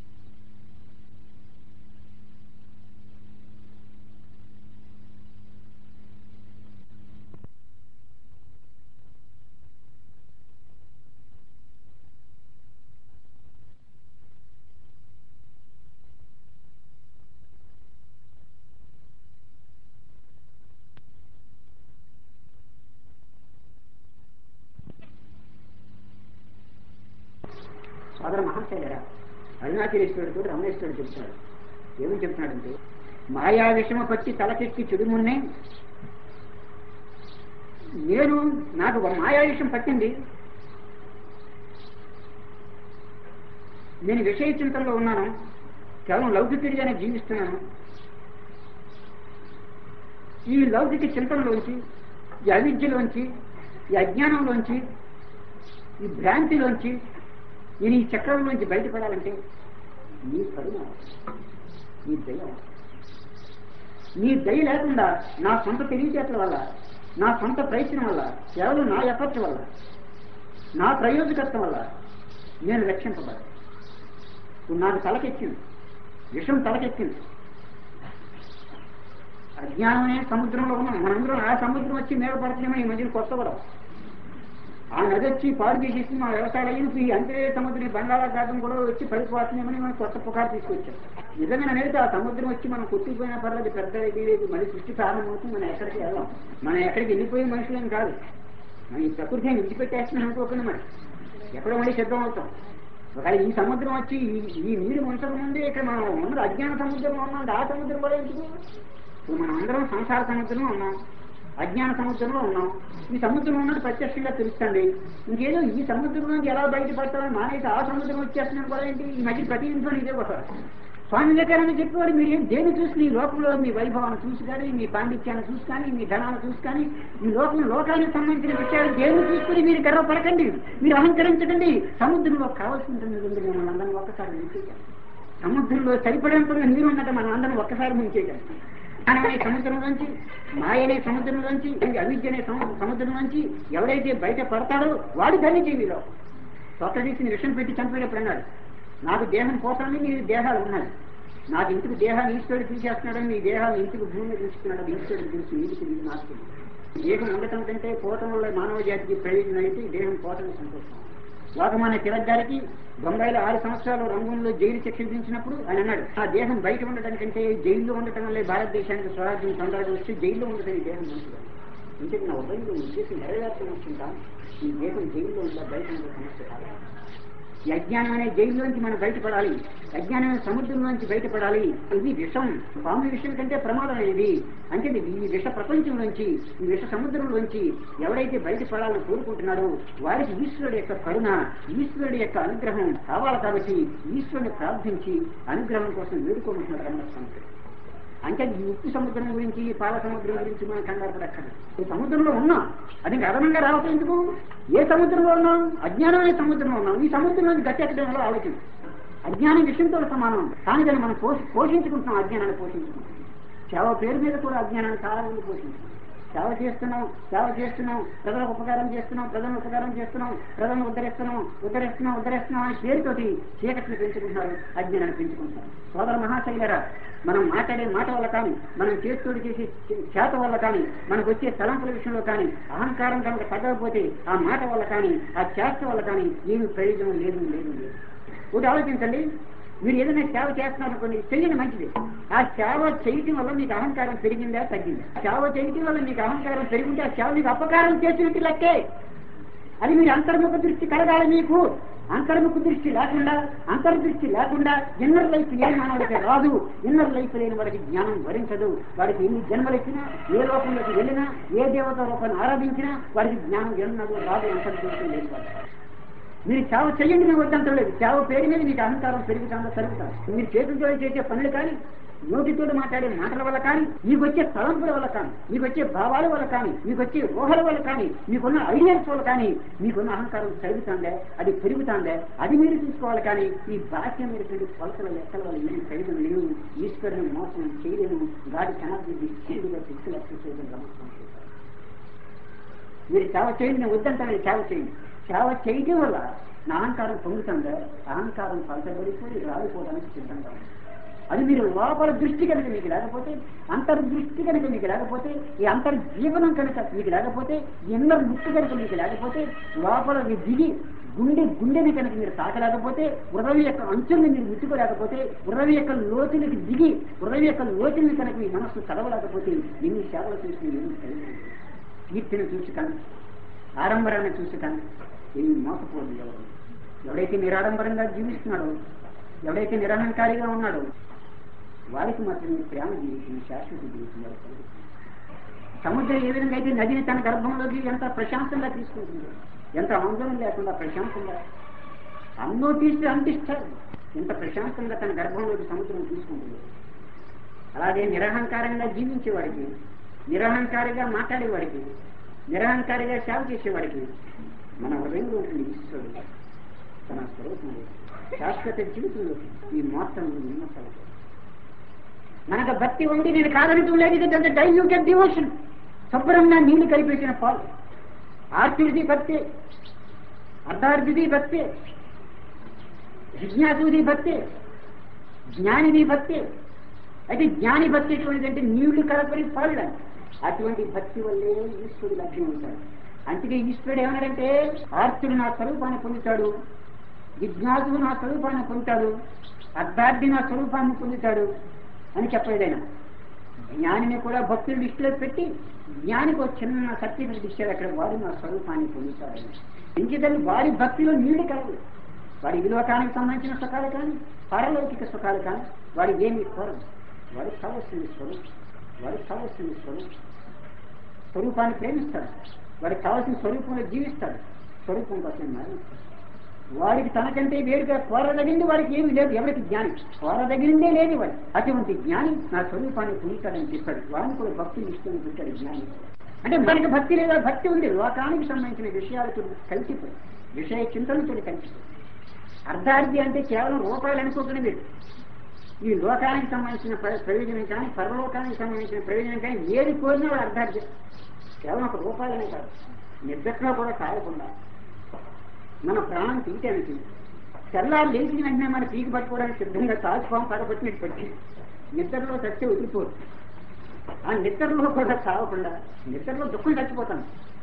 సోదర మహాశైలరా అరుణాచలేశ్వరుడు రమణేశ్వరుడు చెప్తున్నాడు ఏమని చెప్తున్నాడంటే మాయా విషమ పట్టి తలకెక్కి చెడుమున్నే నేను నాకు ఒక మాయా విషయం పట్టింది నేను విషయ చింతనలో ఉన్నాను కేవలం లౌకికుడిగానే జీవిస్తున్నాను ఈ లౌకిక చింతనలోంచి ఈ అవిద్యలోంచి ఈ అజ్ఞానంలోంచి ఈ భ్రాంతిలోంచి నేను ఈ చక్రంలోంచి బయటపడాలంటే నీ కరుణ నీ దయ నీ దయ లేకుండా నా సొంత తెలివితేటల వల్ల నా సొంత ప్రయత్నం వల్ల కేవలం నా ఎఫర్ట్ వల్ల నా ప్రయోజకత్వం వల్ల నేను రక్షింపబడాలి ఇప్పుడు నాకు తలకెక్కింది విషం తలకెక్కింది అజ్ఞానమే సముద్రంలో ఉన్నాం మనందరం ఆ సముద్రం వచ్చి మీద పడుతున్నామో ఈ మధ్యన కొత్త కూడా ఆ నది వచ్చి పాడు చేసేసి మా వ్యవసాయాలు ఈ అంతే సముద్రం బంగాళాఖాతం కూడా వచ్చి పడిపోతున్నామని మనం కొత్త పుకారు తీసుకొచ్చాం నిజంగా అనేది ఆ సముద్రం వచ్చి మనం కొట్టుకుపోయినా పర్లేదు పెద్ద ఇది లేదు మళ్ళీ సృష్టి ప్రారంభమవుతుంది మనం ఎక్కడికి వెళ్ళాం మనం ఎక్కడికి వెళ్ళిపోయే మనుషులేం కాదు మనం ఈ ప్రకృతిని విడిచిపెట్టేస్తున్నాం అనుకోకుండా మరి ఎక్కడో మళ్ళీ సిద్ధం అవుతాం ఒకవేళ ఈ సముద్రం వచ్చి ఈ- ఈ నీరు ముంచక ముందే ఇక్కడ మనం ఉన్నది అజ్ఞాన సముద్రంలో ఉన్నాం ఆ సముద్రం కూడా ఎందుకు ఇప్పుడు మనం అందరం సంసార సముద్రంలో ఉన్నాం అజ్ఞాన సముద్రంలో ఉన్నాం ఈ సముద్రం ఉన్నది ప్రత్యక్షంగా తెలుస్తుంది ఇంకేదో ఈ సముద్రం నుంచి ఎలా బయటపడతామని మానేసి ఆ సముద్రం వచ్చేస్తున్నాడు కూడా ఏంటి ఈ మధ్య ప్రతి ఇంట్లో ఇదే వస్తారు స్వామి వివేకానంద చెప్పేవాడు మీరు ఏం దేని చూసి ఈ లోకంలో మీ వైభవాన్ని చూసి కానీ మీ పాండిత్యాన్ని చూసి కానీ మీ ధనాన్ని చూసి కానీ ఈ లోకం లోకానికి సంబంధించిన విషయాలు దేని చూసుకుని మీరు గర్వపడకండి మీరు అహంకరించకండి సముద్రంలో కావాల్సిన మిమ్మల్ని అందరినీ ఒక్కసారి ముంచేయాలి సముద్రంలో సరిపడేంత నీరు ఉన్నట్టు మనం అందరం ఒక్కసారి ముంచేయాలి అనే సముద్రం నుంచి మాయనే సముద్రం నుంచి అవిద్య అనే సము- సముద్రం నుంచి ఎవరైతే బయట పడతాడో వాడు ధన్యజీవిలో సోక్రటీస్ని విషయం పెట్టి చంపేటప్పుడు అన్నాడు నాకు దేహం పోతానని నీ దేహాలు ఉన్నాయి నాకు ఇంటికి దేహాన్ని ఈశ్వరుడు తీసేస్తున్నాడని నీ దేహాలు ఇంటికి భూమి తీసుకున్నాడు ఈశ్వరుడు తెలిసి నీటికి నీకు నాకు తెలియదు. దేహం ఉండటం కంటే పోవటం వల్ల మానవ జాతికి ప్రయోజనం అయితే ఈ దేహం పోవటం సంతోషం లోకమాన్య తిలక్ గారికి బొంబాయిలో ఆరు సంవత్సరాలు రంగంలో జైలు శిక్ష విధించినప్పుడు ఆయన అన్నాడు ఆ దేహం బయట ఉండటం కంటే జైల్లో ఉండటం వల్లే భారతదేశానికి స్వరాజ్యం పొందాల్సి వచ్చి జైల్లో ఉండటం ఈ దేహం మంచిది ఇంటికి నా ఉదయంలో ఉద్దేశం నెరవేర్చడం వచ్చిందా ఈ దేహం జైల్లో ఉందా బయట ఉండే సమస్య కాదు ఈ అజ్ఞానం అనే జైల్లోంచి మనం బయటపడాలి అజ్ఞానం అనే సముద్రంలోంచి బయటపడాలి ఇది విషం పాము విషయం కంటే ప్రమాదమైనది అంటే ఇది ఈ విష ప్రపంచంలోంచి ఈ విష సముద్రంలోంచి ఎవరైతే బయటపడాలని కోరుకుంటున్నాడో వారికి ఈశ్వరుడు యొక్క కరుణ ఈశ్వరుడు యొక్క అనుగ్రహం కావాలి కాబట్టి ఈశ్వరుని ప్రార్థించి అనుగ్రహం కోసం వేడుకోమంటున్నాడు రమణ అంటే ఈ ఉప్పు సముద్రం గురించి ఈ పాల సముద్రం గురించి మనం కంగారు పడక్కర్లేదు ఈ సముద్రంలో ఉన్నాం అది ఇంకా అదనంగా రావటం ఎందుకు ఏ సముద్రంలో ఉన్నాం అజ్ఞానమైన సముద్రంలో ఉన్నాం ఈ సముద్రంలోంచి గట్టెక్కడం వల్ల ఆలోచన అజ్ఞానం విషయంతో సమానం కానీ దాన్ని మనం పోషి పోషించుకుంటున్నాం అజ్ఞానాన్ని పోషించుకుంటున్నాం సేవ పేరు మీద కూడా అజ్ఞానాన్ని చాలా మంది పోషించుకుంటున్నాం సేవ చేస్తున్నాం సేవ చేస్తున్నాం ప్రజలకు ఉపకారం చేస్తున్నాం ప్రజలను ఉపకారం చేస్తున్నాం ప్రజలను ఉద్ధరిస్తున్నాం ఉద్ధరిస్తున్నాం ఉద్ధరిస్తున్నాం అనే పేరుతోటి చీకటిని పెంచుకుంటున్నారు అజ్ఞానాన్ని పెంచుకుంటున్నారు సోదర మహాశైలరా మనం మాట్లాడే మాట వల్ల కానీ మనం చేస్తోడు చేసే చేత వల్ల కానీ మనకు వచ్చే తలంపుల విషయంలో కానీ అహంకారం కనుక తగ్గకపోతే ఆ మాట వల్ల కానీ ఆ చేష్ట వల్ల కానీ ఏమి ప్రయోజనం లేదు లేదు లేదు ఒకటి ఆలోచించండి మీరు ఏదైనా సేవ చేస్తున్నారు అనుకోండి చెయ్యండి మంచిది ఆ సేవ చేయటం వల్ల మీకు అహంకారం పెరిగిందా తగ్గిందా సేవ చేయటం వల్ల మీకు అహంకారం పెరిగింటే ఆ సేవ మీకు అపకారం చేసినట్టు లెక్కే అది మీరు అంతర్ముఖ దృష్టి కలగాలి మీకు అంతర్ముఖ దృష్టి లేకుండా అంతర్దృష్టి లేకుండా ఇన్నర్ లైఫ్ ఏ మానవుడికి రాదు ఇన్నర్ లైఫ్ లేని వాడికి జ్ఞానం వరించదు వాడికి ఎన్ని జన్మలెక్కినా ఏ లోకంలోకి వెళ్ళినా ఏ దేవత రూపాన్ని ఆరాధించినా వాడికి జ్ఞానం ఎన్నడూ రాదు అంతర్దృష్టి లేని వాడు మీరు సేవ చెయ్యండి మేము వద్దంత లేదు సేవ పేరు మీద మీకు అహంకారం పెరుగుతుందో పెరుగుతాం మీరు చేతులతో చేసే పనులు కానీ నోటితో మాట్లాడే మాటల వల్ల కానీ మీకు వచ్చే తలంపుల వల్ల కానీ మీకు వచ్చే భావాల వల్ల కానీ మీకు వచ్చే ఊహల వల్ల కానీ మీకున్న ఐడియాస్ వల్ల కానీ మీకున్న అహంకారం పెరుగుతుందే అది పెరుగుతుందే అది మీరు చూసుకోవాలి కానీ ఈ బాహ్యం మీరు కొలతల లెక్కల వల్ల ఏమి ప్రయోజనం లేవు ఈశ్వరుని మోసం చేయలేము గాడి కనబడి చేదుగా శక్తులు ఎక్సర్సైజ్ గమనిస్తాం మీరు సేవ చేయండి నేను వద్దంటాను సేవ చేయండి సేవ చేయడం వల్ల నా అహంకారం పొందుతుందా అహంకారం పలచబడిపోయి రాలిపోవడానికి సిద్ధంగా ఉంది అది మీరు లోపల దృష్టి కనుక మీకు లేకపోతే అంతర్దృష్టి కనుక మీకు లేకపోతే ఈ అంతర్జీవనం కనుక మీకు లేకపోతే ఇన్నర్ ముక్తి కనుక మీకు లేకపోతే లోపల మీ దిగి గుండె గుండెని కనుక మీరు తాకలేకపోతే హృదయ యొక్క అంచుల్ని మీరు ముట్టుకోలేకపోతే హృదయ యొక్క లోతులకి దిగి హృదయ యొక్క లోతుల్ని కనుక మీ మనస్సు చదవలేకపోతే ఎన్ని సేవలు చేసి ఎన్ని కలిగి కీర్తిని చూసి కానీ ఆడంబరాన్ని చూసి కానీ ఏమి మోసపోదు ఎవరు ఎవడైతే నిరాడంబరంగా జీవిస్తున్నాడో ఎవడైతే నిరహంకారిగా ఉన్నాడో వారికి మాత్రమే ప్రేమ జీవితం శాశ్వత జీవితం వారికి కలుగుతుంది. సముద్రం ఏ విధంగా అయితే నదిని తన గర్భంలోకి ఎంత ప్రశాంతంగా తీసుకుంటుందో ఎంత ఆందోళన లేకుండా ప్రశాంతంగా అన్నోటిస్తే అంటిస్తారు ఎంత ప్రశాంతంగా తన గర్భంలోకి సముద్రం తీసుకుంటుంది అలాగే నిరహంకారంగా జీవించేవాడికి నిరహంకారిగా మాట్లాడేవాడికి నిరహంకారిగా సేవ చేసేవాడికి మన హృదయంలో ఉంటుంది ఈశ్వరుడు తన స్వరూపంలో శాశ్వత జీవితంలో ఈ మొత్తం నిమ్మకాలు మనకు భక్తి ఉంది నేను కాదనటం లేదు ఇది డైల్యూటెడ్ డివోషన్ శుభ్రంగా నీళ్లు కలిపేసిన పాలు ఆర్తుడిది భక్తి అర్ధార్థిది భక్తి జిజ్ఞాసుది భక్తి జ్ఞానిది భక్తి అయితే జ్ఞాని భక్తి ఎటువంటిదంటే నీళ్లు కలపని పాలు అటువంటి భక్తి వల్లే ఈశ్వరుడు లభ్యం అవుతాడు అందుకే ఈశ్వరుడు ఏమన్నాడంటే ఆర్తుడు నా స్వరూపాన్ని పొందుతాడు జిజ్ఞాసుడు నా స్వరూపాన్ని పొందుతాడు అర్ధార్థి నా స్వరూపాన్ని పొందుతాడు అని చెప్పలేదు ఆయన జ్ఞానిని కూడా భక్తులు లిస్టులో పెట్టి జ్ఞానికి ఒక చిన్న సర్టిఫికెట్ ఇచ్చారు అక్కడ వాడు నా స్వరూపాన్ని పొందుతాడు ఇంకేదాన్ని వారి భక్తిలో నీళ్లు కలవు వాడి విలోకానికి సంబంధించిన సుఖాలు కానీ పారలౌకిక సుఖాలు కానీ వాడి ఏమి కోరదు వాడికి కావలసింది స్వరూపం వాడికి కావలసింది స్వరూపం స్వరూపాన్ని ప్రేమిస్తాడు వాడికి కావలసిన స్వరూపంలో జీవిస్తాడు స్వరూపం కోసం మరణిస్తాడు వాడికి తనకంటే వేరుగా కోరదగింది వాడికి ఏమి లేదు ఎవరికి జ్ఞాని కోరదగిరిందే లేదు వాడు అటువంటి జ్ఞాని నా స్వరూపాన్ని పొందుతాడని చెప్పాడు వాడిని కూడా భక్తి ఇష్టం పెట్టాడు జ్ఞాని అంటే మనకి భక్తి లేదా భక్తి ఉంది లోకానికి సంబంధించిన విషయాలతో కలిసిపోయి విషయ చింతనతో కలిసిపోయి అర్ధార్థి అంటే కేవలం రూపాయలు అనుకోకుండా మీరు ఈ లోకానికి సంబంధించిన ప్ర- ప్రయోజనం కానీ పరలోకానికి సంబంధించిన ప్రయోజనం కానీ ఏది కోరినా వాడు అర్ధార్థి కేవలం ఒక రూపాయలనే కాదు నిద్రలో కూడా కాయకుండా మన ప్రాణం తీయటానికి తెల్లారు లేచిన వెంటనే మన పీకి పట్టుకోవడానికి సిద్ధంగా తాచుకోం పడబట్టినట్టు పట్టి నిద్రలో చచ్చే వదిలిపోరు ఆ నిద్రలో కూడా చావకుండా నిద్రలో దుఃఖం చచ్చిపోతాను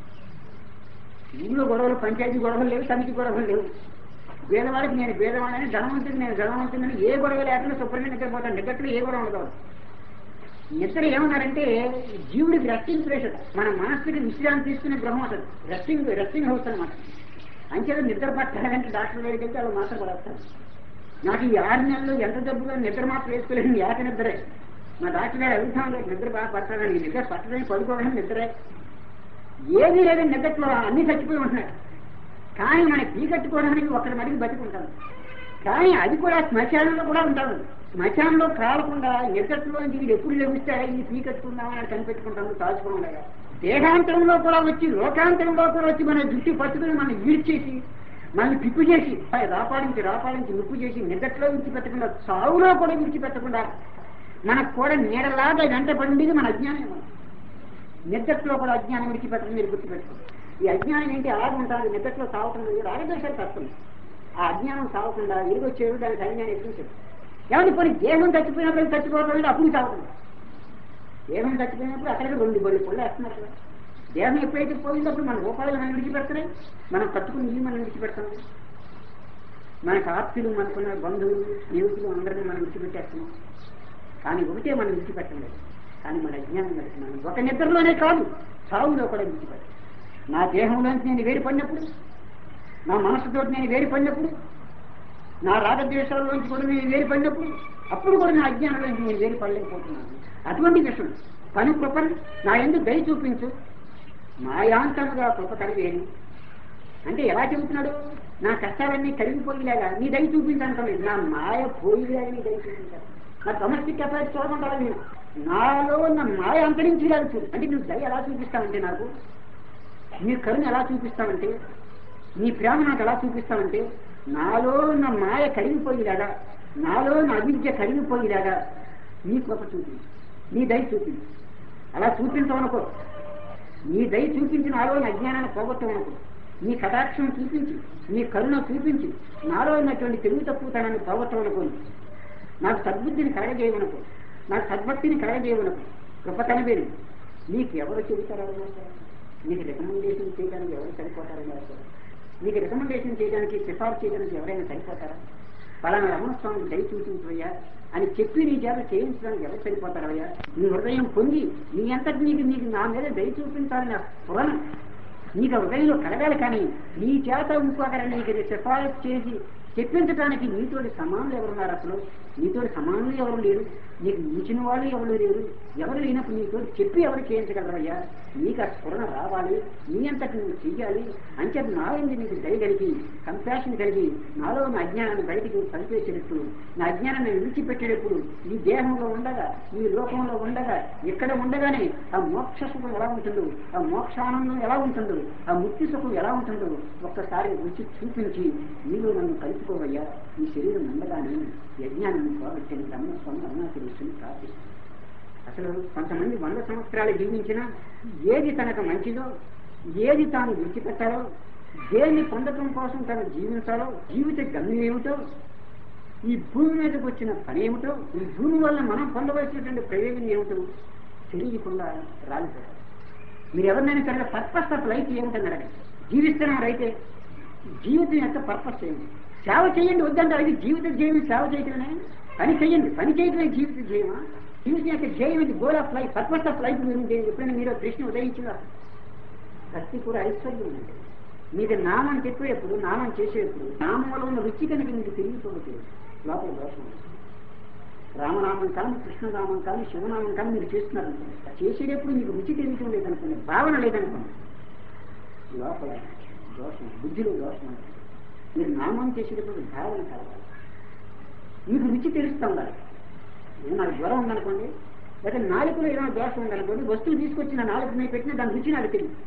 ఊళ్ళో గొడవలు పంచాయతీ గొడవలు లేవు సమితి గొడవలు లేవు పేదవాడికి నేను పేదవాడిని ధనవంతుడికి నేను ధనవంతుడిని ఏ గొడవ లేకుండా శుభ్రంగా నిద్రపోతాను నిద్రలో ఏ గొడవ ఉండదు నిద్ర ఏమన్నారంటే జీవుడికి రెస్టింగ్ ప్లేస్ మన మనస్సుకి విశ్రాంతి తీసుకునే గృహం అసలు రెస్టింగ్ రెస్టింగ్ హౌస్ అనమాట అంచేత నిద్ర పట్టాలంటే డాక్టర్ దగ్గరికి వెళ్తే వాళ్ళు మాత్రం పడేస్తారు నాకు ఈ ఆరు నెలలు ఎంత డబ్బుగా నిద్ర మాత్రం వేసుకోలేదు ఏక నిద్రే మా డాక్టర్ గారు అడుగుతాం లేదు నిద్ర బాగా పట్టాలని నిద్ర పట్టడానికి పడుకోవడం నిద్రే ఏది లేదని నిద్రలో అన్ని చచ్చిపోయి ఉంటున్నాయి కానీ మన పీ కట్టుకోవడానికి ఒకరి మడికి బతికుంటాను కానీ అది కూడా శ్మశానంలో కూడా ఉంటాడు శ్మశానంలో కాలకుండా నిద్రలో వీడు ఎప్పుడు లభిస్తారా ఈ పీ కట్టుకుందామని అని కనిపెట్టుకుంటాము దాచుకోకుండా దేహాంతరంలో కూడా వచ్చి లోకాంతరంలో కూడా వచ్చి మన జుట్టు పట్టుకుని మనం ఈడ్చేసి మనల్ని పిప్పు చేసి రాపాడించి రాపాడించి నిప్పు చేసి నిద్రలో విడిచిపెట్టకుండా సావులో కూడా విడిచిపెట్టకుండా మనకు కూడా నీడలాగా వెంట పడింది మన అజ్ఞానం నిద్రలో కూడా అజ్ఞానం విడిచిపెట్టడం మీరు గుర్తుపెట్టుకోండి ఈ అజ్ఞానం ఏంటి అలాగే ఉంటుంది నిద్రలో సావటం లేదు రాగద్వేషాలు తప్పదు ఆ అజ్ఞానం సావకుండా ఇరుగొచ్చేడు దానికి అజ్ఞానం ఎక్కించాడు ఏమంటే పోనీ దేహం చచ్చిపోయినప్పుడు చచ్చిపోవడం అప్పుడు సాగుతుంది దేహం చచ్చిపోయినప్పుడు అక్కడికి రెండు బళ్ళు పళ్ళు వేస్తున్నారు కదా దేహం ఎప్పుడైతే పోయినప్పుడు మన రూపాయలు మనం విడిచిపెడుతున్నాయి మనం కట్టుకుని ఇల్లు మనం విడిచిపెడతాం మనకు ఆప్తులు మనకున్న బంధువులు స్నేహితులు అందరినీ మనం విడిచిపెట్టేస్తున్నాం కానీ ఒకటే మనం విడిచిపెట్టలేదు కానీ మన అజ్ఞానం నడుస్తున్నాను ఒక నిద్రలోనే కాదు సావులో కూడా విడిచిపెట్టాను నా దేహంలోంచి నేను వేరుపడినప్పుడు నా మనసుతో నేను వేరుపడినప్పుడు నా రాగద్వేషాలలోంచి కూడా నేను వేరుపడినప్పుడు అప్పుడు కూడా నా అజ్ఞానంలోంచి నేను వేరుపడలేకపోతున్నాను అటువంటి విషయం పని కృపను నా ఎందుకు దయ చూపించు మాయాంతముగా కృప కలిగేది అంటే ఎలా చెబుతున్నాడు నా కష్టాలన్నీ కరిగిపోయేలాగా నీ దయ చూపించనుకోలేదు నా మాయ పోయేలాగా నీ దయ చూపించాను నా డొమెస్టిక్ అఫైర్స్ చూడమంటారా నేను నాలో ఉన్న మాయ అంతరించేలాగా చూడు అంటే నువ్వు దయ ఎలా చూపిస్తావంటే నాకు నీ కరుణ ఎలా చూపిస్తావంటే నీ ప్రేమ నాకు ఎలా చూపిస్తావంటే నాలో ఉన్న మాయ కరిగిపోయేలాగా నాలో ఉన్న అవిద్య కరిగిపోయేలాగా నీ కృప చూపించు నీ దయ చూపించు అలా చూపించవనుకో నీ దయ చూపించి నాలో ఉన్న అజ్ఞానాన్ని పోగొట్టవనుకో నీ కటాక్షం చూపించి నీ కరుణ చూపించి నాలో ఉన్నటువంటి తెలుగు తప్పుతనాన్ని పోగొట్టవనుకోండి నాకు సద్బుద్ధిని కలగజేయవనుకో నాకు సద్భక్తిని కలగజేయవనుకో కృప కనబేరు నీకు ఎవరు చెబుతారో నీకు రికమెండేషన్ చేయడానికి ఎవరు సరిపోతారని రాశారు నీకు రికమెండేషన్ చేయడానికి సిఫార్సు చేయడానికి ఎవరైనా సరిపోతారా పలానా రమణస్వామి దయ చూపించవయ్యా అని చెప్పి నీ చేత చేయించడానికి ఎవరు సరిపోతారయ్యా నీ హృదయం పొంగి నీ అంతటి నీకు నీకు నా మీద దయ చూపించాలని స్ఫురణ నీకు ఆ హృదయంలో కలగాలి కానీ నీ చేత ఇంకొకరు నీకు ఇది సిఫారసు చేసి చెప్పించడానికి నీతోటి సమానులు ఎవరున్నారు అసలు నీతోటి సమానులు ఎవరు లేరు నీకు మించిన వాళ్ళు ఎవరు లేరు ఎవరు లేనప్పుడు నీతో చెప్పి ఎవరు చేయించగలరయ్యా నీకు ఆ స్ఫురణ రావాలి నీ అంతటి నువ్వు చెయ్యాలి అంచేత నా ఏంది నీకు దయ కలిగి కంపాషన్ కలిగి నాలో ఉన్న అజ్ఞానాన్ని బయటికి పనిచేసేటప్పుడు నా అజ్ఞానాన్ని విడిచిపెట్టేటప్పుడు ఈ దేహంలో ఉండగా ఈ లోకంలో ఉండగా ఇక్కడ ఉండగానే ఆ మోక్ష సుఖం ఎలా ఉంటుందో ఆ మోక్షానందం ఎలా ఉంటుందో ఆ ముక్తి సుఖం ఎలా ఉంటుందో ఒక్కసారి రుచి చూపించి నీలో నన్ను కలుపుకోవయ్యా ఈ శరీరం ఉండగానే యజ్ఞానం పోగొట్టిన రమణ స్వామి అరుణాచలేశ్వరుని ప్రార్థిస్తాను అసలు కొంతమంది వంద సంవత్సరాలు జీవించినా ఏది తనకు మంచిదో ఏది తాను విడిచిపెట్టాలో దేన్ని పొందటం కోసం తను జీవించాలో జీవిత గమ్యం ఏమిటో ఈ భూమి మీదకి వచ్చిన పని ఏమిటో ఈ భూమి వల్ల మనం పొందవలసినటువంటి ప్రయోజనం ఏమిటో తెలియకుండా రాలిపోతారు మీరు ఎవరినైనా సరే పర్పస్ ఆఫ్ లైఫ్ ఏమిటన్నారండి జీవిస్తున్నారు అయితే జీవితం యొక్క పర్పస్ ఏంటి సేవ చేయండి వద్దంటారు ఇది జీవిత ధ్యేయం సేవ చేయటమే పని చేయండి పని చేయటమే జీవిత ధ్యేయమా జీవితం యొక్క ధ్యేయం ఇది goal of life purpose of life గురించి ఎప్పుడైనా మీరు కృష్ణ ఉదయించిన భక్తి కూడా ఐశ్వర్యం ఉంది మీది నామం చెప్పేటప్పుడు నామం చేసేటప్పుడు నామంలో ఉన్న రుచి కనుక మీకు తెలియకపోతే లోపల దోషం ఉంది. రామనామం కానీ కృష్ణనామం కానీ శివనామం కానీ మీరు చేస్తున్నారు చేసేటప్పుడు మీకు రుచి తెలియటం లేదనుకోండి భావన లేదనుకోండి లోపల దోషం బుద్ధిలో దోషం ఉంది. మీరు నామం చేసేటప్పుడు భావన కలగాలి మీకు రుచి తెలుస్తూ ఉండాలి ఏదో నాకు జ్వరం ఉందనుకోండి లేదా నాలుగులో ఏదైనా దోషం ఉందనుకోండి వస్తువు తీసుకొచ్చి నా నాలుగు మీద పెట్టినా దాని రుచి నాకు తెలియదు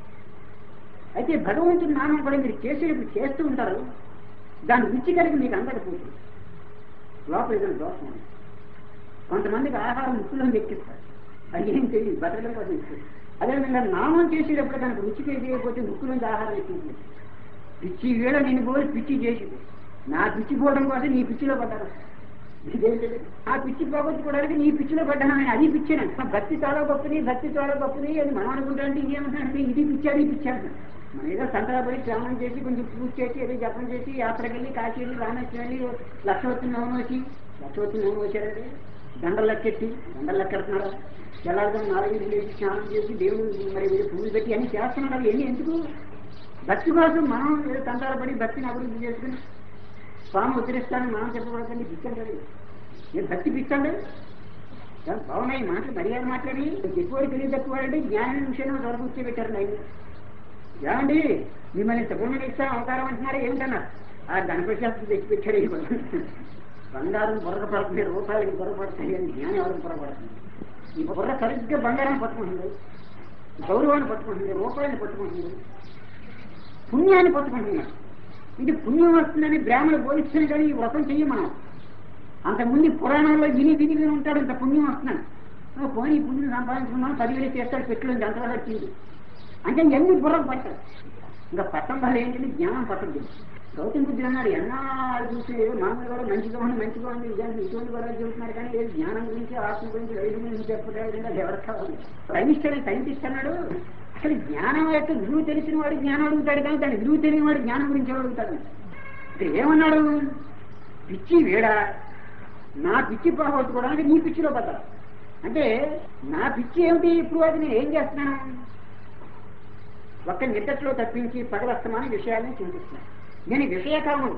అయితే భగవంతుడి నామం కూడా మీరు చేసేటప్పుడు చేస్తూ ఉంటారు దాని రుచి కలిగి మీకు అందకపోతుంది లోపల ఏదైనా దోషం ఉంది కొంతమందికి ఆహారం ముక్కులో ఎక్కిస్తారు అది ఏం తెలియదు బతకడం కోసం ఇస్తారు అదేవిధంగా నామం చేసేటప్పుడు కనుక రుచి తెలియకపోతే ముక్కు నుంచి ఆహారం ఎక్కించింది పిచ్చి వీడ నేను పోయి పిచ్చి చేసింది నా పిచ్చి పోవడం కోసం నీ పిచ్చిలో పడ్డాను ఇదేంటిది? ఆ పిచ్చి పోగొట్టుకోవడానికి నీ పిచ్చిలో పడ్డాను అని అది పిచ్చాను భక్తి చాలా గొప్పది భక్తి చాలా గొప్పది అది మనం అనుకుంటా అంటే ఇంకేమంటానంటే ఇది పిచ్చి అది పిచ్చి అంటాను మనం ఏదో సంతరాపడి శ్రవణం చేసి కొంచెం పూజ చేసి ఏదో జపం చేసి యాత్రకి వెళ్ళి కాశీ వెళ్ళి రామేశ్వరం వెళ్ళి లక్షవతి నవనం వచ్చి లక్షవతి నవనం వచ్చారంటే దండలు లెక్కెట్టి దండలు లెక్కెడుతున్నాడు తెల్లారుగా నాలుగు లేచి స్నానం చేసి దేవుడు మరి వీడు పూజ పెట్టి అన్ని చేస్తున్నాడు ఎన్ని ఎందుకు భక్తి కోసం మనం ఏదో తంటారపడి భక్తిని అభివృద్ధి చేసుకుని స్వామి ఉత్తరిస్తానని మనం చెప్పకూడదండి పిచ్చండి నేను భక్తి పిచ్చండి బాగున్నాయి మాటలు మర్యాద మాట్లాడి ఎక్కువ తెలియదు తక్కువ అంటే జ్ఞానం విషయంలో వరకు కూర్చోబెట్టారు ఆయన ఏమండి మిమ్మల్ని సుబ్రహ్మణ్య ఇస్తాం అవతారం అంటున్నారా ఏమిటన్నారు ఆ గణపతి శాస్త్రి తెచ్చి పెట్టాడు ఈ బుర్ర. బంగారం బుర్రపడుతుంది రూపాయలకి బుర్రపడుతుంది అని జ్ఞానం ఎవరికి బుర్రపడుతుంది ఈ బుర్ర సరిగ్గా బంగారాన్ని పట్టుకుంటుంది గౌరవాన్ని పట్టుకుంటుంది రూపాయన్ని పట్టుకుంటుంది పుణ్యాన్ని పట్టుకుంటున్నాం ఇది పుణ్యం వస్తుందని బ్రాహ్మణ బోధిస్తుంది కానీ ఈ వ్రతం చెయ్యం మనం అంతకుముందు పురాణంలో విని విని విని ఉంటాడు ఇంత పుణ్యం వస్తున్నాను ఓ పోనీ ఈ పుణ్యం సంపాదించుకున్నాం పదివేలు చేస్తాడు పెట్టులో అంతవరకు వచ్చింది అంటే ఎన్ని బుర్రకు పట్టారు ఇంకా పట్టం వల్ల ఏంటంటే జ్ఞానం పట్టదు గౌతమ బుద్ధుడు అన్నాడు ఎన్నాళ్ళు చూసి ఏదో మామూలు కూడా మంచిగా ఉంది మంచిగా ఉంది ఇదంతా ఇటువంటి కూడా చెబుతున్నారు కానీ ఏదో జ్ఞానం గురించి ఆత్మ గురించి వైద్యం గురించి చెప్పలేదు అది ఎవరికి కావాలి సైనిస్ట్ సైంటిస్ట్ అన్నాడు అసలు జ్ఞానం యొక్క విలువ తెలిసిన వాడు జ్ఞానం అడుగుతాడు కానీ దాని విలువ తెలియని వాడు జ్ఞానం గురించి ఎవరు అడుగుతాడు ఇక్కడ ఏమన్నాడు పిచ్చి వేడా నా పిచ్చి పోగొట్టుకోవడానికి నీ పిచ్చిలో పడ్డా అంటే నా పిచ్చి ఏమిటి ఇప్పుడు అది నేను ఏం చేస్తున్నాను ఒక్క నిద్దట్లో తప్పించి పగలస్తమాన విషయాలను చూపిస్తున్నాను నేను విషయకాముడు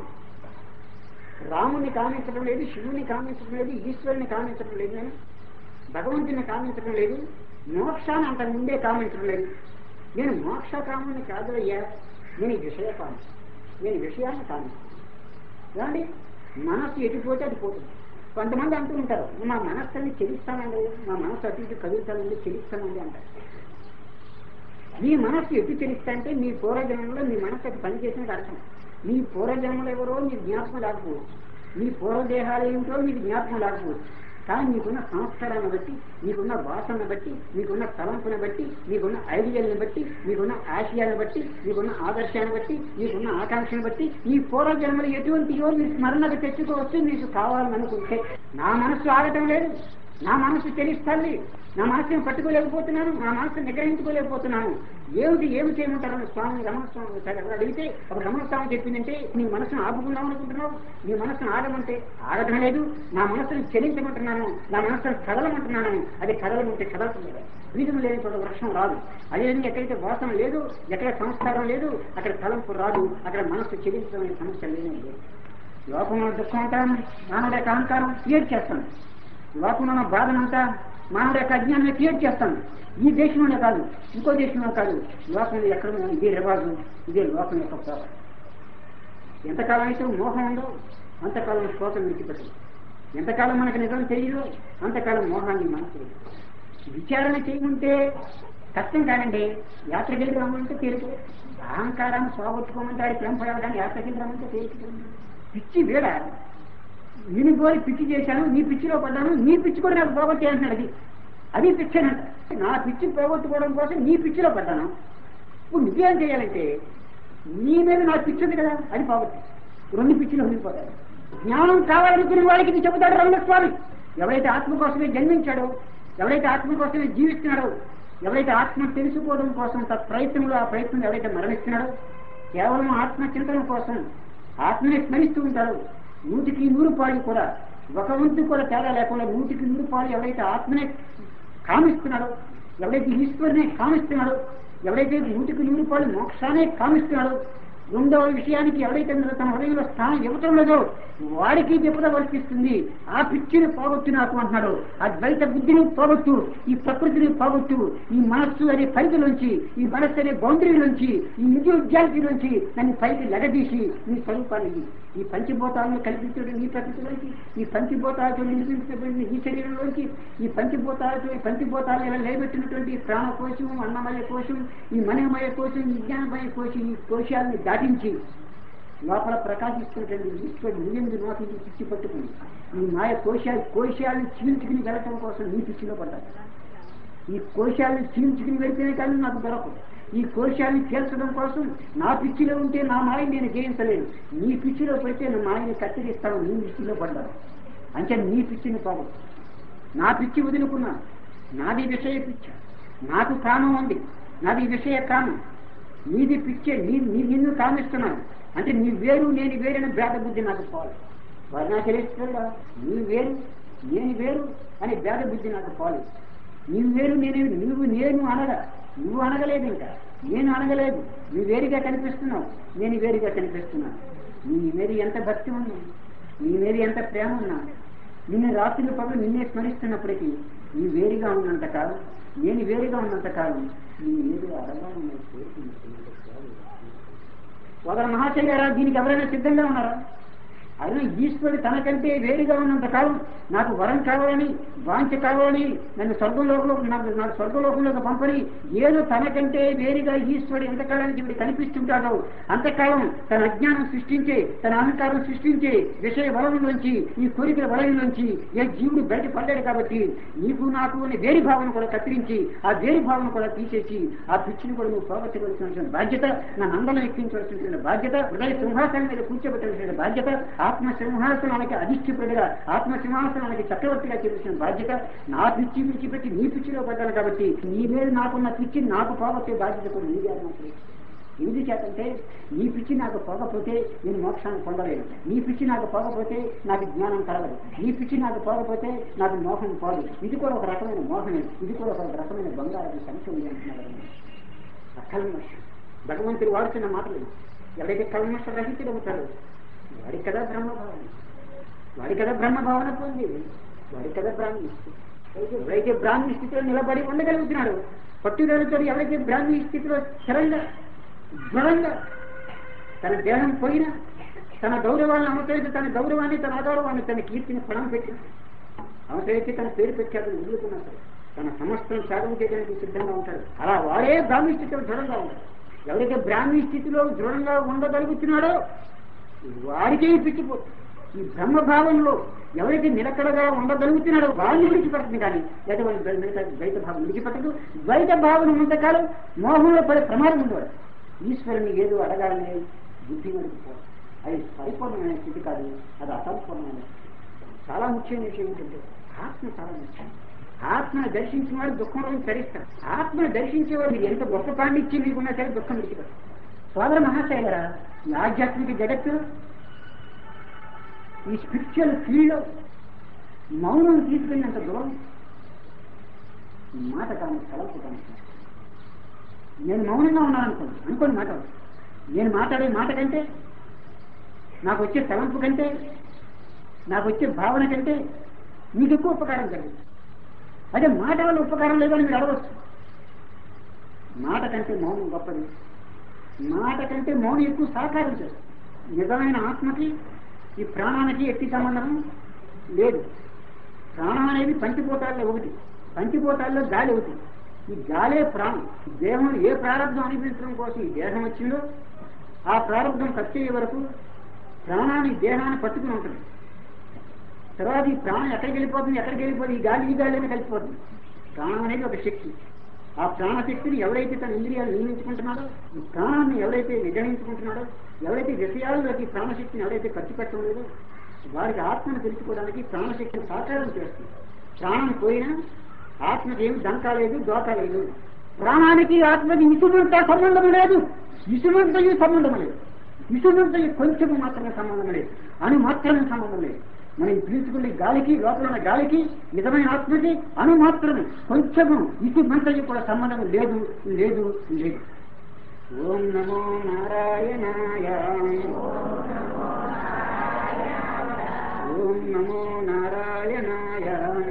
రాముని కామించడం లేదు శివుని కామించడం లేదు ఈశ్వరుని కామించడం లేదు నేను భగవంతుని కామించడం లేదు మోక్షాన్ని అంతకు ముందే కామించడం లేదు నేను మోక్ష కాముని కాదు అయ్యా నేను ఈ విషయ కాము నేను విషయాన్ని కామిస్తాను ఏమండి మనస్సు ఎటుపోతే అది పోతుంది కొంతమంది అంటూ ఉంటారు మా మనస్సుని చెల్లిస్తానండి మా మనస్సు అటు ఇటు కదులుతానండి చెల్లిస్తానండి అంటారు మీ మనస్సు ఎటు చెల్లిస్తా అంటే మీ పూర్వజన్మలో మీ మనస్సు అది పనిచేసినట్టు అర్థం మీ పూర్వజన్మలు ఎవరో మీకు జ్ఞాపకం లేకపోవచ్చు మీ పూర్వదేహాలు ఏమిటో మీకు జ్ఞాపకం లేకపోవచ్చు కానీ మీకున్న సంస్కారాన్ని బట్టి మీకున్న వాసనను బట్టి మీకున్న తలంపుని బట్టి మీకున్న ఐడియల్ని బట్టి మీకున్న ఆశయాన్ని బట్టి మీకున్న ఆదర్శాన్ని బట్టి మీకున్న ఆకాంక్షను బట్టి ఈ పూర్వజన్మలు ఎటువంటియో మీరు స్మరణకు తెచ్చుకోవచ్చు మీకు కావాలని అనుకుంటే నా మనస్సు ఆగటం లేదు నా మనస్సు తెలుస్తుంది నా మనస్సుని పట్టుకోలేకపోతున్నాను నా మనస్సు నిగ్రహించుకోలేకపోతున్నాను ఏమిటి ఏమి చేయమంటారని స్వామి రమణస్వామి ఒకసారి ఎవరు అడిగితే అప్పుడు రమణస్వామి చెప్పిందంటే నీ మనసును ఆపుకుందాం అనుకుంటున్నావు నీ మనసును ఆగమంటే ఆగటం లేదు నా మనస్సును చెల్లించమంటున్నాను నా మనస్సును కదలమంటున్నాను అది కదలమంటే కదలట్లేదు బీజం లేనిటువంటి వృక్షం రాదు అదేవిధంగా ఎక్కడైతే వాసన లేదు ఎక్కడ సంస్కారం లేదు అక్కడ తలంపు రాదు అక్కడ మనస్సు చెల్లించడం అనే సమస్య లేనే లేదు లోకంలో దుఃఖం అంతా మానవుడి యొక్క అహంకారం క్రియేట్ చేస్తాను లోకంలో ఉన్న బాధనంతా మానవుడి యొక్క అజ్ఞానాన్ని క్రియేట్ చేస్తాను ఈ దేశంలోనే కాదు ఇంకో దేశంలో కాదు లోకంలో ఎక్కడ ఉన్నా ఇదే రివాజు ఇదే లోకం యొక్క పోకం ఎంతకాలం అయితే మోహం ఉందో అంతకాలం శోకం విడిచిపెట్టదు ఎంతకాలం మనకు నిజం తెలియదు అంతకాలం మోహాన్ని మనసు విచారణ చేయమంటే కష్టం కానండి యాత్రకి వెళ్ళి రమ్మంటే తేలిక అహంకారాన్ని పోగొట్టుకోమంటే ఆడి ప్రేమ పడవడానికి యాత్రకి వెళ్ళి రమ్మంటే తేలిక పిచ్చి వేడ నేను పోయి పిచ్చి చేశాను నీ పిచ్చిలో పడ్డాను నీ పిచ్చి కూడా నాకు పోగొట్టే అంటున్నాడు అది అది పిచ్చానంట నా పిచ్చి పోగొట్టుకోవడం కోసం నీ పిచ్చిలో పడ్డాను ఇప్పుడు నువ్వేం చేయాలంటే నీ మీద నా పిచ్చి ఉంది కదా అది పోగొట్టు రెండు పిచ్చిలో ఉండిపోతాడు జ్ఞానం కావాలనుకునే వాడికి ఇది చెబుతాడు రమణస్వామి ఎవరైతే ఆత్మ కోసమే జన్మించాడో ఎవరైతే ఆత్మ కోసమే జీవిస్తున్నాడో ఎవరైతే ఆత్మ తెలుసుకోవడం కోసం తన ప్రయత్నంలో ఆ ప్రయత్నం ఎవరైతే మరణిస్తున్నాడో కేవలం ఆత్మ చింతన కోసం ఆత్మని స్మరిస్తూ ఉంటాడో నూటికి నూరు పాళ్ళు కూడా ఒక వంతు కూడా తేడా లేకుండా నూటికి నూరు పాళ్ళు ఎవరైతే ఆత్మనే కామిస్తున్నాడో ఎవరైతే ఈశ్వరునే కామిస్తున్నాడో ఎవరైతే నూటికి నూరు పాళ్ళు మోక్షానే కామిస్తున్నాడో రెండవ విషయానికి ఎవరైతే తన హృదయంలో స్థానం ఇవ్వటం లేదో వాడికి విపద వర్తిస్తుంది ఆ పిచ్చిని పోగొట్టు నాకు అంటున్నాడు ఆ ద్వైత బుద్ధిని పోగొట్టు ఈ ప్రకృతిని పోగొట్టు ఈ మనస్సు అనే పరిధిలోంచి ఈ మనస్సు అనే బౌండరీలోంచి ఈ నిజ ఉద్యాలలోంచి నన్ను పైకి లెగదీసి నీ స్వరూపాన్ని ఇయ్యి. ఈ పంచభూతాలను కల్పించడం ఈ ప్రకృతిలోంచి ఈ పంచభూతాలతో నిర్మించబడిన ఈ శరీరంలోంచి ఈ పంచభూతాలతో ఈ పంచభూతాలను ఇలా లేబెట్టినటువంటి ఈ ప్రాణకోశం అన్నమయ కోశం ఈ మనమయ కోశం ఈ విజ్ఞానమయ కోశం ఈ కోశాలని దాటించి లోపల ప్రకాశిస్తున్నటువంటి ఈశ్వరుడు నిజంగా నాకు ఇది పిచ్చి పట్టుకుంది ఈ మాయ కోశాలు కోశాలను చీల్చుకుని వెళ్ళటం కోసం నీ పిచ్చిలో పడ్డాను ఈ కోశాలను చీల్చుకుని వెళ్తేనే కానీ నాకు దొరకదు ఈ కోశాన్ని తీర్చడం కోసం నా పిచ్చిలో ఉంటే నా మాయని నేను జయించలేను నీ పిచ్చిలో పడితే నా మాయని కత్తిరిస్తాను నీ పిచ్చిలో పడ్డాను అంటే నీ పిచ్చిని పోవు నా పిచ్చి వదులుకున్నా నాది విషయ పిచ్చ నాకు కామం ఉంది నాది విషయ కామం నీది పిచ్చే నీ నీ నిన్ను కామిస్తున్నాను అంటే నీ వేరు నేను వేరైన భేద బుద్ధి నాకు పోవాలి వర్ణాచరిస్తుందా నీ వేరు నేను వేరు అనే భేద బుద్ధి నాకు పోవాలి నీవు వేరు నేను నువ్వు నేను అనగా నువ్వు అనగలేదు ఇంకా నేను అనగలేదు నువ్వు వేరుగా కనిపిస్తున్నావు నేను వేరుగా కనిపిస్తున్నాను నీ మీద ఎంత భక్తి ఉన్నా నీ మీద ఎంత ప్రేమ ఉన్నా నిన్ను రాత్రులు పగలు నిన్నే స్మరిస్తున్నప్పటికీ నీ వేరుగా ఉన్నంత కాలం నేను వేరుగా ఉన్నంత కాలం నీ మీద అడగా ఉన్న సోదర మహాశయ దీనికి ఎవరైనా సిద్ధంగా ఉన్నారా అయినా ఈశ్వరుడు తనకంటే వేరుగా ఉన్నంత కాలం నాకు వరం కావాలని వాంఛ కావాలని నన్ను స్వర్గంలోకంలో నాకు నాకు స్వర్గలోకంలోకి పంపని ఏదో తనకంటే వేరుగా ఈశ్వరుడు ఎంతకాలానికి ఇప్పుడు కనిపిస్తుంటాడో అంతకాలం తన అజ్ఞానం సృష్టించే తన అహంకారం సృష్టించే విషయ వలయంలోంచి ఈ కోరికల వలయంలోంచి ఏ జీవుడు బయట పడ్డాడు కాబట్టి నీకు నాకు అనే వేరి భావన కూడా కత్తిరించి ఆ వేరి భావన కూడా తీసేసి ఆ పిచ్చిని కూడా నువ్వు పోగొట్టవలసిన బాధ్యత నా నందనం ఎక్కించవలసిన బాధ్యత హృదయ సింహాసనం మీద కూర్చోబెట్టవలసిన బాధ్యత ఆత్మ సింహాసనానికి అధిష్ఠితుడిగా ఆత్మ సింహాసనానికి చక్రవర్తిగా చేయాల్సిన బాధ్యత నా పిచ్చి పిచ్చి పెట్టి నీ పిచ్చిలో పడ్డాను కాబట్టి నీ మీద నాకున్న పిచ్చి నాకు పోగొట్టే బాధ్యత కూడా నీదే అన్నట్టు ఎందుకు చేతంటే నీ పిచ్చి నాకు పోకపోతే నేను మోక్షాన్ని పొందలేను నీ పిచ్చి నాకు పోకపోతే నాకు జ్ఞానం కలగదు నీ పిచ్చి నాకు పోకపోతే నాకు మోహం పోదు ఇది కూడా ఒక రకమైన మోహమే ఇది కూడా ఒక రకమైన బంగారం సంఖ్య ఉంది అంటున్నారు కల్మషం భగవంతుడు వాడుతున్న మాటలు ఎవరైతే కల్మష రహితుడు అవుతారో వాడి కదా బ్రహ్మభావన వాడి కదా బ్రహ్మభావన పొందేది వాడి కదా బ్రాహ్మీ ఎవరైతే బ్రాహ్మీ స్థితిలో నిలబడి ఉండగలుగుతున్నాడు పట్టుదలతో ఎవరైతే బ్రాహ్మీ స్థితిలో స్థిరంగా దృఢంగా తన దేహం పోయినా తన గౌరవాన్ని అవసరమైతే తన గౌరవాన్ని తన అగౌరవాన్ని తన కీర్తిని పణం పెట్టి అవసరమైతే తన పేరు పెట్టాడు వదులుకున్నా సరే తన సమస్తం త్యాగం చేయడానికి సిద్ధంగా ఉంటాడు అలా వాడే బ్రాహ్మీ స్థితిలో దృఢంగా ఉంటాడు ఎవరైతే బ్రాహ్మీ స్థితిలో దృఢంగా ఉండగలుగుతున్నాడో వాడికే పిచ్చిపోతుంది ఈ బ్రహ్మభావంలో ఎవరైతే నిలకడగా ఉండగలుగుతున్నాడో వాడిని విడిచిపెట్టదు కానీ లేదా వాళ్ళు మిగతా ద్వైత భావం విడిచిపెట్టదు ద్వైత భావన ఉన్నంతకాలం మోహంలో పడే ప్రమాదం ఉండదు ఈశ్వరుని ఏదో అడగాలనే బుద్ధి వరకు అది పరిపూర్ణమైన స్థితి కాదు అది అసంపూర్ణమైన చాలా ముఖ్యమైన విషయం ఏంటంటే ఆత్మ చాలా ముఖ్యం ఆత్మను దర్శించిన వాడు దుఃఖంలో చరిస్తారు ఆత్మను దర్శించేవాడు మీరు ఎంత గొప్ప పాండిత్యం మీకున్నా సరే దుఃఖం విడిచిపెట్టారు సోదర మహాశైల ఈ ఆధ్యాత్మిక జగత్తు ఈ స్పిరిచువల్ ఫీల్డ్ మౌనం తీసుకెళ్ళినంత దూరం మాట కానీ తలపు కానీ నేను మౌనంగా ఉన్నాను అనుకోండి అనుకోండి మాట నేను మాట్లాడే మాట కంటే నాకు వచ్చే తలంపు కంటే నాకు వచ్చే భావన కంటే మీకు ఎక్కువ ఉపకారం కలిగింది అదే మాట వల్ల ఉపకారం లేదని మీరు అడగచ్చు మాట కంటే మౌనం గొప్పది మాట కంటే మౌనం ఎక్కువ సహకారం చేస్తుంది నిజమైన ఆత్మకి ఈ ప్రాణానికి ఎట్టి సంబంధం లేదు ప్రాణం అనేది పంచిపోతాల్లో ఒకటి పంచిపోతాల్లో గాలి ఒకటి ఈ గాలే ప్రాణం దేహం ఏ ప్రారంభం అనిపించడం కోసం ఈ దేహం వచ్చిందో ఆ ప్రారంభం ఖర్చు అయ్యే వరకు ప్రాణాన్ని దేహాన్ని పట్టుకుని ఉంటుంది తర్వాత ఈ ప్రాణం ఎక్కడికి వెళ్ళిపోతుంది ఎక్కడికి వెళ్ళిపోతుంది ఈ గాలి ఈ గాలిలోనే కలిసిపోతుంది ప్రాణం అనేది ఒక శక్తి ఆ ప్రాణశక్తిని ఎవరైతే తన ఇంద్రియాలు నియమించుకుంటున్నాడో ఈ ప్రాణాన్ని ఎవరైతే నిగ్రహించుకుంటున్నాడో ఎవరైతే విషయాల్లోకి ప్రాణశక్తిని ఎవరైతే ఖర్చు పెట్టడం లేదో వారికి ఆత్మను తెలుసుకోవడానికి ప్రాణశక్తిని సాకారం చేస్తుంది ప్రాణం పోయినా ఆత్మకి ఏమి దంకా లేదు దోక లేదు ప్రాణానికి ఆత్మకి ఇసుమంతా సంబంధం లేదు ఇసుమంత సంబంధం లేదు ఇసుమంత కొంచెం మాత్రమే సంబంధం లేదు అని మాత్రమే సంబంధం లేదు మనం పీల్చుకునే గాలికి లోపల ఉన్న గాలికి నిజమైన ఆత్మకి అను మాత్రమే కొంచెము ఇటు మంతకి కూడా సంబంధం లేదు లేదు లేదు ఓం నమో నారాయణాయ ఓం నమో నారాయణాయ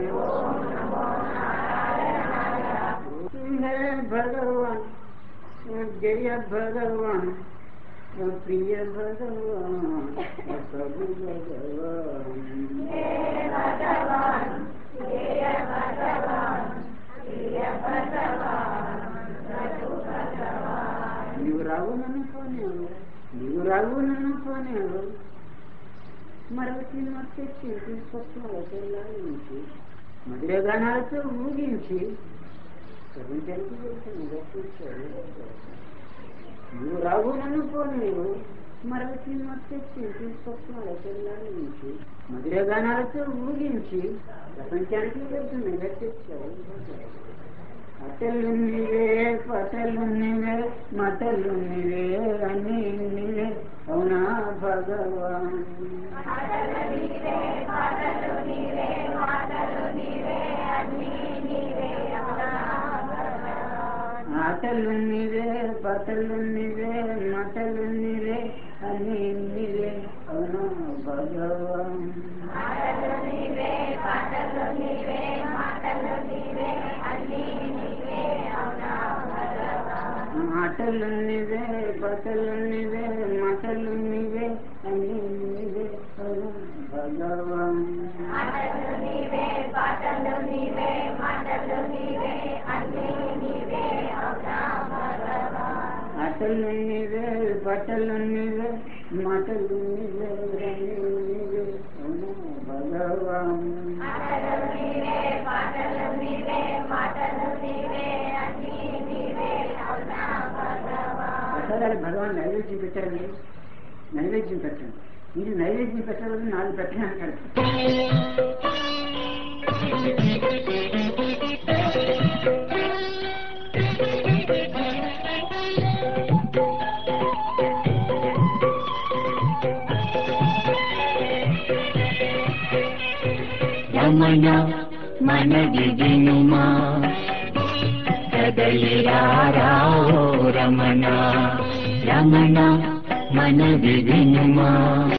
హే భగవాన్ జయ భగవాన్ ప్రియ భగవాన్ ప్రభు భగవాన్ నీవు రావు నన్ను పోనేవు నీవు రావు నన్ను పోనేవు మరొకటి మత్తెచ్చి స్వప్నాలతో లాగించి మధుర గానాలతో ఊగించి ప్రపంచానికి తెలుసు నువ్వు చూశాడు నువ్వు రావు నన్ను పోను నీవు మరొకటి మర్చెచ్చి తీసుకొస్తున్నాడు పిల్లల నుంచి మధుర గానాలతో ఊగించి ప్రపంచానికి తెలుసు నువ్వు తెచ్చావు అటలు నీవే పటలు నీవే మటలు నీవే అన్ని నీవే అవునా భగవాన్ మాటలు నీవే మాటలు నీవే మాటలు నీవే అన్నీ నీవే అవునా భగవాన్. ఆటలు నీవే పటలు నీవే మటలు నీవే అన్ని నీవే అవునా భగవాన్ మాటలు నీవే మాటలు నీవే మాటలు నీవే అన్నీ నీవే అవునా భగవాన్. మాటలు నీవే బట్టలు నీవే మాటలు నీవే అన్ని నీవే అవునా భగవాన్ మాటలు నీవే పాటలు నీవే మాటలు నీవే అన్నీ నీవే అవునా భగవాన్. ఆటలు నీవే బట్టలు నీవే మాటలు నీవే అన్ని నీవే అవునా భగవాన్ మాటలు నీవే పాటలు నీవే మాటలు నీవే అన్నీ నీవే అవునా భగవాన్. ప్రసాదాలు భగవాన్ నైవేద్యం పెట్టారండి నైవేద్యం పెట్టండి ఇది నైవేద్యం పెట్టాలని నాలుగు పెట్టిన అంటారు రమణ మనది వినుమా కదలిరారాో రమణ రమణ మనది వినుమా